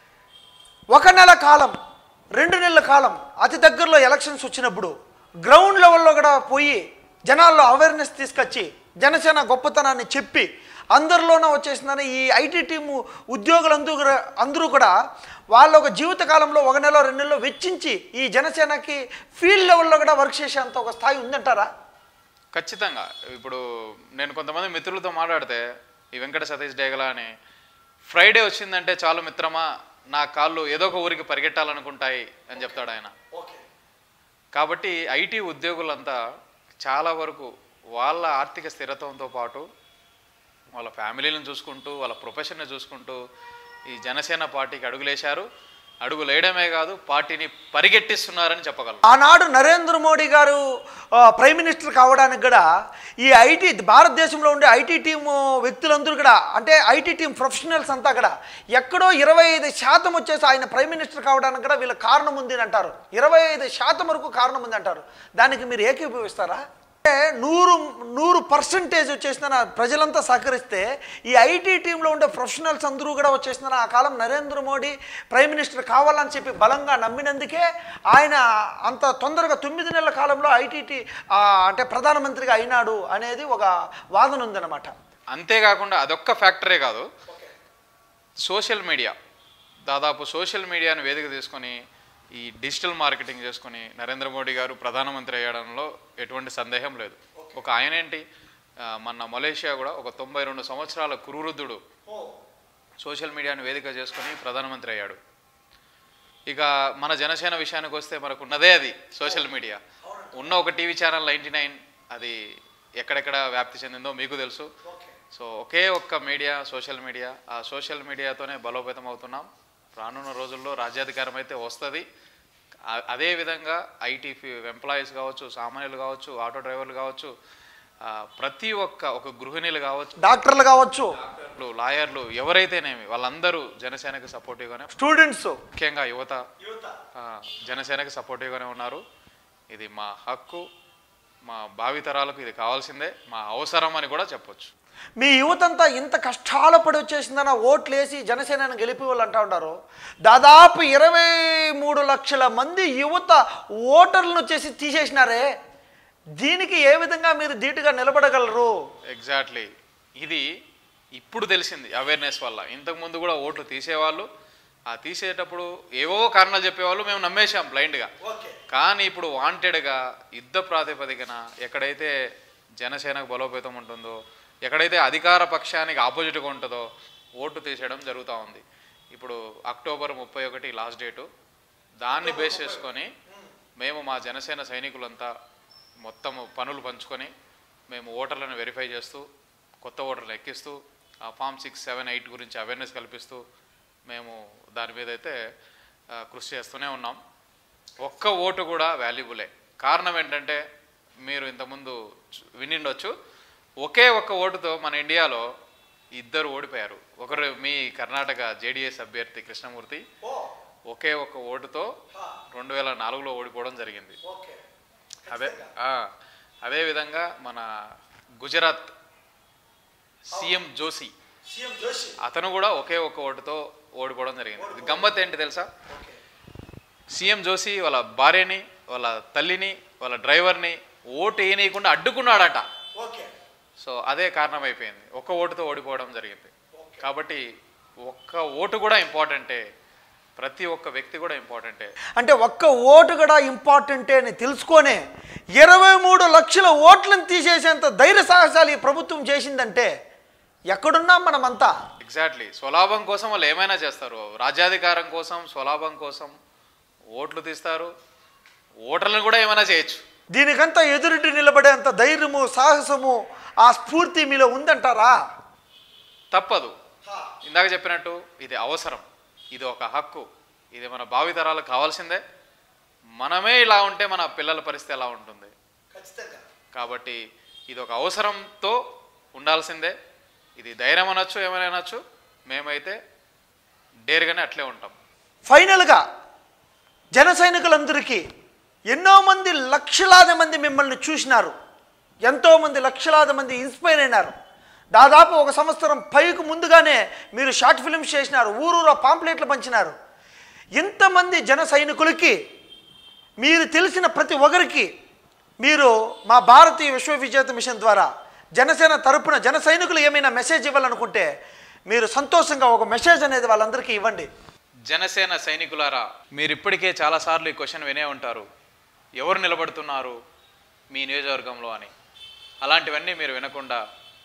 ఒక నెల కాలం రెండు నెలల కాలం అతి దగ్గరలో ఎలక్షన్స్ వచ్చినప్పుడు గ్రౌండ్ లెవెల్లో కూడా పోయి జనాల్లో అవేర్నెస్ తీసుకొచ్చి జనసేన గొప్పతనాన్ని చెప్పి అందరిలోనూ వచ్చేసిందని ఈ ఐటీ టీము ఉద్యోగులందరూ కూడా అందరూ కూడా వాళ్ళ ఒక జీవిత కాలంలో ఒక నెల రెండు నెలలో వెచ్చించి ఈ జనసేనకి ఫీల్డ్ లెవెల్లో కూడా వర్క్ చేసేంత ఒక స్థాయి ఉందంటారా ఖచ్చితంగా ఇప్పుడు నేను కొంతమంది మిత్రులతో మాట్లాడితే ఈ వెంకట సతీష్ డేగల అని ఫ్రైడే వచ్చిందంటే చాలు మిత్రమా నా కాళ్ళు ఏదో ఒక ఊరికి పరిగెట్టాలనుకుంటాయి అని చెప్తాడు ఆయన కాబట్టి ఐటీ ఉద్యోగులంతా చాలా వరకు వాళ్ళ ఆర్థిక స్థిరత్వంతో పాటు వాళ్ళ ఫ్యామిలీలను చూసుకుంటూ వాళ్ళ ప్రొఫెషన్ని చూసుకుంటూ ఈ జనసేన పార్టీకి అడుగులేశారు అడుగు లేయడమే కాదు పార్టీని పరిగెట్టిస్తున్నారని చెప్పగలను ఆనాడు నరేంద్ర మోడీ గారు ఆ, ప్రైమ్ మినిస్టర్ కావడానికి కూడా ఈ ఐటీ భారతదేశంలో ఉండే ఐటీ టీము వ్యక్తులందరూ కూడా అంటే ఐటీ టీం ప్రొఫెషనల్స్ అంతా కూడా ఎక్కడో ఇరవై ఐదు శాతం వచ్చేసి ఆయన ప్రైమ్ మినిస్టర్ కావడానికి కూడా వీళ్ళ కారణం ఉంది అని అంటారు ఇరవై ఐదు శాతం వరకు కారణం ఉంది అంటారు దానికి మీరు ఏకీభవిస్తారా అంటే నూరు నూరు పర్సంటేజ్ వచ్చేసిన ప్రజలంతా సహకరిస్తే ఈ ఐటీ టీంలో ఉండే ప్రొఫెషనల్స్ అందరూ కూడా వచ్చేసిన ఆ కాలం నరేంద్ర మోడీ ప్రైమ్ మినిస్టర్ కావాలని చెప్పి బలంగా నమ్మినందుకే ఆయన అంత తొందరగా తొమ్మిది నెలల కాలంలో ఐటీటీ అంటే ప్రధానమంత్రిగా అయినాడు అనేది ఒక వాదన ఉందన్నమాట అంతేకాకుండా అదొక్క ఫ్యాక్టరే కాదు సోషల్ మీడియా దాదాపు సోషల్ మీడియాను వేదిక తీసుకొని ఈ డిజిటల్ మార్కెటింగ్ చేసుకొని నరేంద్ర మోడీ గారు ప్రధానమంత్రి అయ్యడంలో ఎటువంటి సందేహం లేదు ఒక ఆయన ఏంటి ఆ, మొన్న మలేషియా కూడా ఒక తొంభై రెండు సంవత్సరాల కురువృద్ధుడు సోషల్ మీడియాను వేదిక చేసుకొని ప్రధానమంత్రి అయ్యాడు ఇక మన జనసేన విషయానికి వస్తే మనకు ఉన్నదే అది సోషల్ మీడియా ఉన్న ఒక టీవీ ఛానల్ నైంటీ నైన్ అది ఎక్కడెక్కడ వ్యాప్తి చెందిందో మీకు తెలుసు సో ఒకే ఒక్క మీడియా సోషల్ మీడియా ఆ సోషల్ మీడియాతోనే బలోపేతం అవుతున్నాం రానున్న రోజుల్లో రాజ్యాధికారం అయితే వస్తుంది ఆ- అదే విధంగా ఐటీ ఎంప్లాయీస్ కావచ్చు సామాన్యులు కావచ్చు ఆటో డ్రైవర్లు కావచ్చు ఆ, ప్రతి ఒక్క ఒక గృహిణులు కావచ్చు డాక్టర్లు కావచ్చు డాక్టర్లు, లాయర్లు ఎవరైతేనేమి వాళ్ళందరూ జనసేనకి సపోర్టివ్గానే స్టూడెంట్స్ ముఖ్యంగా యువత ఆ, జనసేనకి సపోర్టివ్గానే ఉన్నారు ఇది మా హక్కు మా భావితరాలకు ఇది కావాల్సిందే మా అవసరం అని కూడా చెప్పొచ్చు మీ యువతంతా ఇంత కష్టాల పడి వచ్చేసిందన్న ఓట్లు వేసి జనసేనను గెలిపి వాళ్ళు అంటా ఉంటారు దాదాపు ఇరవై మూడు లక్షల మంది యువత ఓటర్లను వచ్చేసి తీసేసినారే దీనికి ఏ విధంగా మీరు ధీటుగా నిలబడగలరు ఎగ్జాక్ట్లీ ఇది ఇప్పుడు తెలిసింది అవేర్నెస్ వల్ల ఇంతకుముందు కూడా ఓట్లు తీసేవాళ్ళు ఆ తీసేటప్పుడు ఏవో కారణాలు చెప్పేవాళ్ళు మేము నమ్మేశాం బ్లైండ్గా కానీ ఇప్పుడు వాంటెడ్గా యుద్ధ ప్రాతిపదికన ఎక్కడైతే జనసేనకు బలోపేతం ఉంటుందో ఎక్కడైతే అధికార పక్షానికి ఆపోజిట్గా ఉంటుందో ఓటు తీసేయడం జరుగుతూ ఉంది ఇప్పుడు అక్టోబర్ ముప్పై ఒకటి లాస్ట్ డేటు దాన్ని బేస్ చేసుకొని మేము మా జనసేన సైనికులంతా మొత్తం పనులు పంచుకొని మేము ఓటర్లను వెరిఫై చేస్తూ కొత్త ఓటర్లు ఎక్కిస్తూ ఆ ఫామ్ సిక్స్ సెవెన్ ఎయిట్ గురించి అవేర్నెస్ కల్పిస్తూ మేము దాని మీద అయితే ఆ, కృషి చేస్తూనే ఉన్నాం ఒక్క ఓటు కూడా వాల్యుబులే కారణం ఏంటంటే మీరు ఇంతకుముందు చు- వినిండొచ్చు ఒకే ఒక్క ఓటుతో మన ఇండియాలో ఇద్దరు ఓడిపోయారు ఒకరు మీ కర్ణాటక జేడిఎస్ అభ్యర్థి కృష్ణమూర్తి ఒకే ఒక్క ఓటుతో రెండు వేల నాలుగులో ఓడిపోవడం జరిగింది అదే ఆ, అదే విధంగా మన గుజరాత్ సీఎం జోషి సీఎం జోషి అతను కూడా ఒకే ఒక్క ఓటుతో ఓడిపోవడం జరిగింది ఇది గమ్మత్ ఏంటి తెలుసా సీఎం జోషి వాళ్ళ భార్యని వాళ్ళ తల్లిని వాళ్ళ డ్రైవర్ని ఓటు వేయనీయకుండా అడ్డుకున్నాడట ఓకే సో అదే కారణం అయిపోయింది ఒక్క ఓటుతో ఓడిపోవడం జరిగింది కాబట్టి ఒక్క ఓటు కూడా ఇంపార్టెంటే ప్రతి ఒక్క వ్యక్తి కూడా ఇంపార్టెంటే అంటే ఒక్క ఓటు కూడా ఇంపార్టెంటే అని తెలుసుకొనే ఇరవై మూడు లక్షల ఓట్లను తీసేసేంత ధైర్య సాహసాలు ఈ ప్రభుత్వం చేసిందంటే ఎక్కడున్నాం మనమంతా ఎగ్జాక్ట్లీ స్వలాభం కోసం వాళ్ళు ఏమైనా చేస్తారు రాజ్యాధికారం కోసం స్వలాభం కోసం ఓట్లు తీస్తారు ఓటర్లను కూడా ఏమైనా చేయొచ్చు దీనికంతా ఎదురుటి నిలబడేంత ధైర్యము సాహసము ఆ స్ఫూర్తి మీలో ఉందంటారా తప్పదు ఇందాక చెప్పినట్టు ఇది అవసరం ఇది ఒక హక్కు ఇది మన భావితరాలకు కావాల్సిందే మనమే ఇలా ఉంటే మన పిల్లల పరిస్థితి ఎలా ఉంటుంది కాబట్టి ఇది ఒక అవసరంతో ఉండాల్సిందే ఇది ధైర్యం అనొచ్చు ఏమైనా అనొచ్చు మేమైతే డేర్గానే అట్లే ఉంటాం ఫైనల్గా జన సైనికులందరికీ ఎన్నో మంది లక్షలాది మంది మిమ్మల్ని చూసినారు ఎంతోమంది లక్షలాది మంది ఇన్స్పైర్ అయినారు దాదాపు ఒక సంవత్సరం పైకి ముందుగానే మీరు షార్ట్ ఫిల్మ్స్ చేసినారు ఊరూరా పాంప్లెట్లు పంచినారు ఇంతమంది జన సైనికులకి మీరు తెలిసిన ప్రతి ఒక్కరికి మీరు మా భారతీయ విశ్వవిజేత మిషన్ ద్వారా జనసేన తరపున జన సైనికులు ఏమైనా మెసేజ్ ఇవ్వాలనుకుంటే మీరు సంతోషంగా ఒక మెసేజ్ అనేది వాళ్ళందరికీ ఇవ్వండి జనసేన సైనికులారా మీరు ఇప్పటికే చాలాసార్లు ఈ క్వశ్చన్ వినే ఉంటారు ఎవరు నిలబడుతున్నారు మీ నియోజకవర్గంలో అని అలాంటివన్నీ మీరు వినకుండా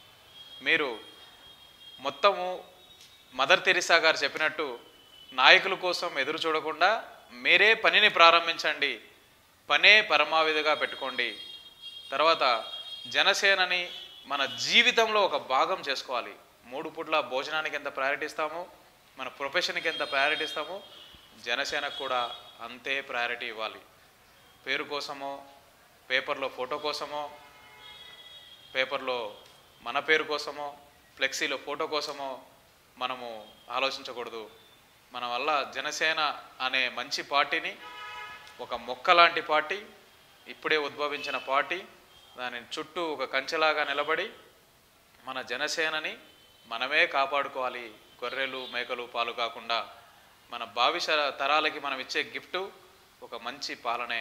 మీరు మొత్తము మదర్ తెరిసా గారు చెప్పినట్టు నాయకుల కోసం ఎదురు చూడకుండా మీరే పనిని ప్రారంభించండి పనే పరమావిధిగా పెట్టుకోండి తర్వాత జనసేనని మన జీవితంలో ఒక భాగం చేసుకోవాలి మూడు పూట్ల భోజనానికి ఎంత ప్రయారిటీ ఇస్తామో మన ప్రొఫెషన్కి ఎంత ప్రయారిటీ ఇస్తామో జనసేనకు కూడా అంతే ప్రయారిటీ ఇవ్వాలి పేరు కోసమో పేపర్లో ఫోటో కోసమో పేపర్లో మన పేరు కోసమో ఫ్లెక్సీలో ఫోటో కోసమో మనము ఆలోచించకూడదు మన వల్ల జనసేన అనే మంచి పార్టీని ఒక మొక్క లాంటి పార్టీ ఇప్పుడే ఉద్భవించిన పార్టీ దాని చుట్టూ ఒక కంచెలాగా నిలబడి మన జనసేనని మనమే కాపాడుకోవాలి గొర్రెలు మేకలు పాలు కాకుండా మన భావిష్య తరాలకి మనం ఇచ్చే గిఫ్ట్ ఒక మంచి పాలనే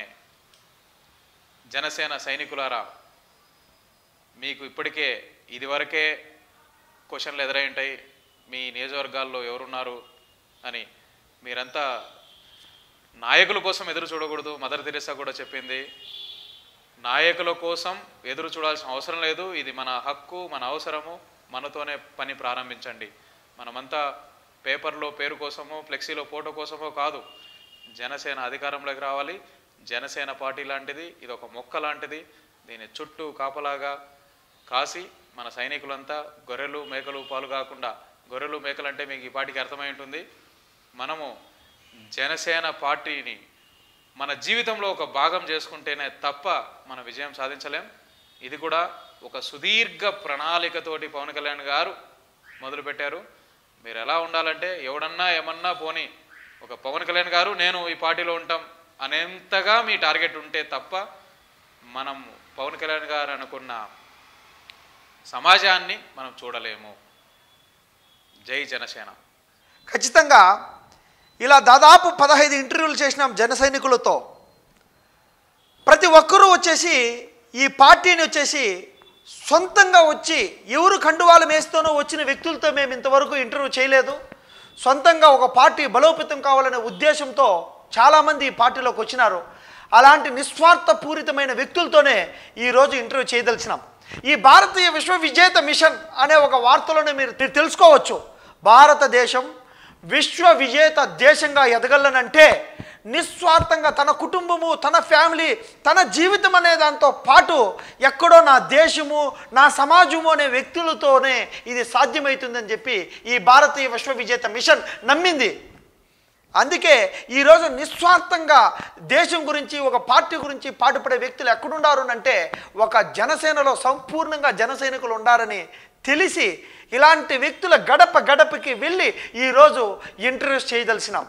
జనసేన సైనికులారా మీకు ఇప్పటికే ఇదివరకే క్వశ్చన్లు ఎదురై ఉంటాయి మీ నియోజకవర్గాల్లో ఎవరున్నారు అని మీరంతా నాయకుల కోసం ఎదురు చూడకూడదు మదర్ తెరిసా కూడా చెప్పింది నాయకుల కోసం ఎదురు చూడాల్సిన అవసరం లేదు ఇది మన హక్కు మన అవసరము మనతోనే పని ప్రారంభించండి మనమంతా పేపర్లో పేరు కోసమో ఫ్లెక్సీలో ఫోటో కోసమో కాదు జనసేన అధికారంలోకి రావాలి జనసేన పార్టీ లాంటిది ఇది ఒక మొక్క లాంటిది దీని చుట్టూ కాపలాగా కాసి మన సైనికులంతా గొర్రెలు మేకలు పాలు కాకుండా గొర్రెలు మేకలు అంటే మీకు ఈ పార్టీకి అర్థమై ఉంటుంది మనము జనసేన పార్టీని మన జీవితంలో ఒక భాగం చేసుకుంటేనే తప్ప మన విజయం సాధించలేం ఇది కూడా ఒక సుదీర్ఘ ప్రణాళికతోటి పవన్ కళ్యాణ్ గారు మొదలుపెట్టారు మీరు ఎలా ఉండాలంటే ఎవడన్నా ఏమన్నా పోని ఒక పవన్ కళ్యాణ్ గారు నేను ఈ పార్టీలో ఉంటాం అనేంతగా మీ టార్గెట్ ఉంటే తప్ప మనం పవన్ కళ్యాణ్ గారు అనుకున్న సమాజాన్ని మనం చూడలేము జై జనసేన ఖచ్చితంగా ఇలా దాదాపు పదహైదు ఇంటర్వ్యూలు చేసినాం జన సైనికులతో ప్రతి ఒక్కరూ వచ్చేసి ఈ పార్టీని వచ్చేసి సొంతంగా వచ్చి ఎవరు కండువాలు మేస్తూనో వచ్చిన వ్యక్తులతో మేము ఇంతవరకు ఇంటర్వ్యూ చేయలేదు సొంతంగా ఒక పార్టీ బలోపేతం కావాలనే ఉద్దేశంతో చాలామంది ఈ పార్టీలోకి వచ్చినారు అలాంటి నిస్వార్థపూరితమైన వ్యక్తులతోనే ఈరోజు ఇంటర్వ్యూ చేయదలిచినాం ఈ భారతీయ విశ్వ విజేత మిషన్ అనే ఒక వార్తలోనే మీరు తె- తెలుసుకోవచ్చు భారతదేశం విశ్వ విజేత దేశంగా ఎదగలనంటే నిస్వార్థంగా తన కుటుంబము తన ఫ్యామిలీ తన జీవితం అనే దాంతో పాటు ఎక్కడో నా దేశము నా సమాజము అనే వ్యక్తులతోనే ఇది సాధ్యమవుతుందని చెప్పి ఈ భారతీయ విశ్వ విజేత మిషన్ నమ్మింది అందుకే ఈరోజు నిస్వార్థంగా దేశం గురించి ఒక పార్టీ గురించి పాటుపడే వ్యక్తులు ఎక్కడున్నారు అంటే ఒక జనసేనలో సంపూర్ణంగా జన సైనికులు ఉండారని తెలిసి ఇలాంటి వ్యక్తుల గడప గడపకి వెళ్ళి ఈరోజు ఇంటర్వ్యూస్ చేయదలిసినాం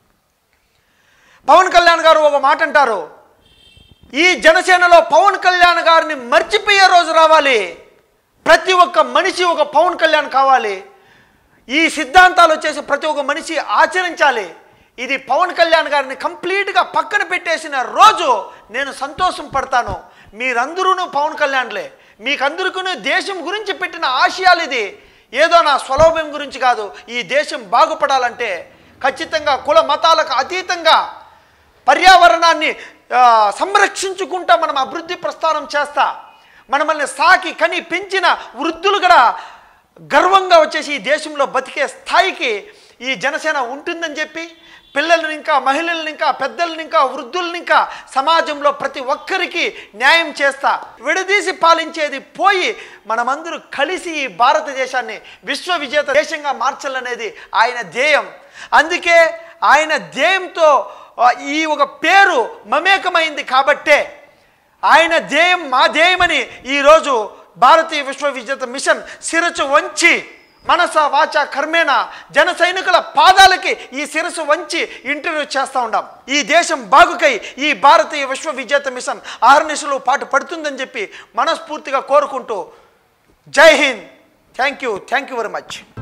పవన్ కళ్యాణ్ గారు ఒక మాట అంటారు ఈ జనసేనలో పవన్ కళ్యాణ్ గారిని మర్చిపోయే రోజు రావాలి ప్రతి ఒక్క మనిషి ఒక పవన్ కళ్యాణ్ కావాలి ఈ సిద్ధాంతాలు వచ్చేసి ప్రతి ఒక్క మనిషి ఆచరించాలి ఇది పవన్ కళ్యాణ్ గారిని కంప్లీట్గా పక్కన పెట్టేసిన రోజు నేను సంతోషం పడతాను మీరందరూ పవన్ కళ్యాణ్లే మీకందరికీ దేశం గురించి పెట్టిన ఆశయాలు ఇది ఏదో నా స్వలోభం గురించి కాదు ఈ దేశం బాగుపడాలంటే ఖచ్చితంగా కుల మతాలకు అతీతంగా పర్యావరణాన్ని ఆ, సంరక్షించుకుంటా మనం అభివృద్ధి ప్రస్థానం చేస్తా మనల్ని సాకి కని పెంచిన వృద్ధులు కూడా గర్వంగా వచ్చేసి ఈ దేశంలో బతికే స్థాయికి ఈ జనసేన ఉంటుందని చెప్పి పిల్లల్ని ఇంకా మహిళల్ని ఇంకా పెద్దల్ని ఇంకా వృద్ధుల్ని ఇంకా సమాజంలో ప్రతి ఒక్కరికి న్యాయం చేస్తా విడదీసి పాలించేది పోయి మనమందరూ కలిసి ఈ భారతదేశాన్ని విశ్వ విజేత దేశంగా మార్చాలనేది ఆయన ధ్యేయం అందుకే ఆయన ధ్యేయంతో ఆ, ఈ ఒక పేరు మమేకమైంది కాబట్టే ఆయన ధ్యేయం మా ధ్యేయమని ఈరోజు భారతీయ విశ్వ విజేత మిషన్ శిరసు వంచి మనస వాచ కర్మేణ జన సైనికుల పాదాలకి ఈ శిరసు వంచి ఇంటర్వ్యూ చేస్తూ ఉండాం ఈ దేశం బాగుకై ఈ భారతీయ విశ్వ విజేత మిషన్ ఆహర్నిశలు పాటు పడుతుందని చెప్పి మనస్ఫూర్తిగా కోరుకుంటూ Jai Hind thank you thank you very much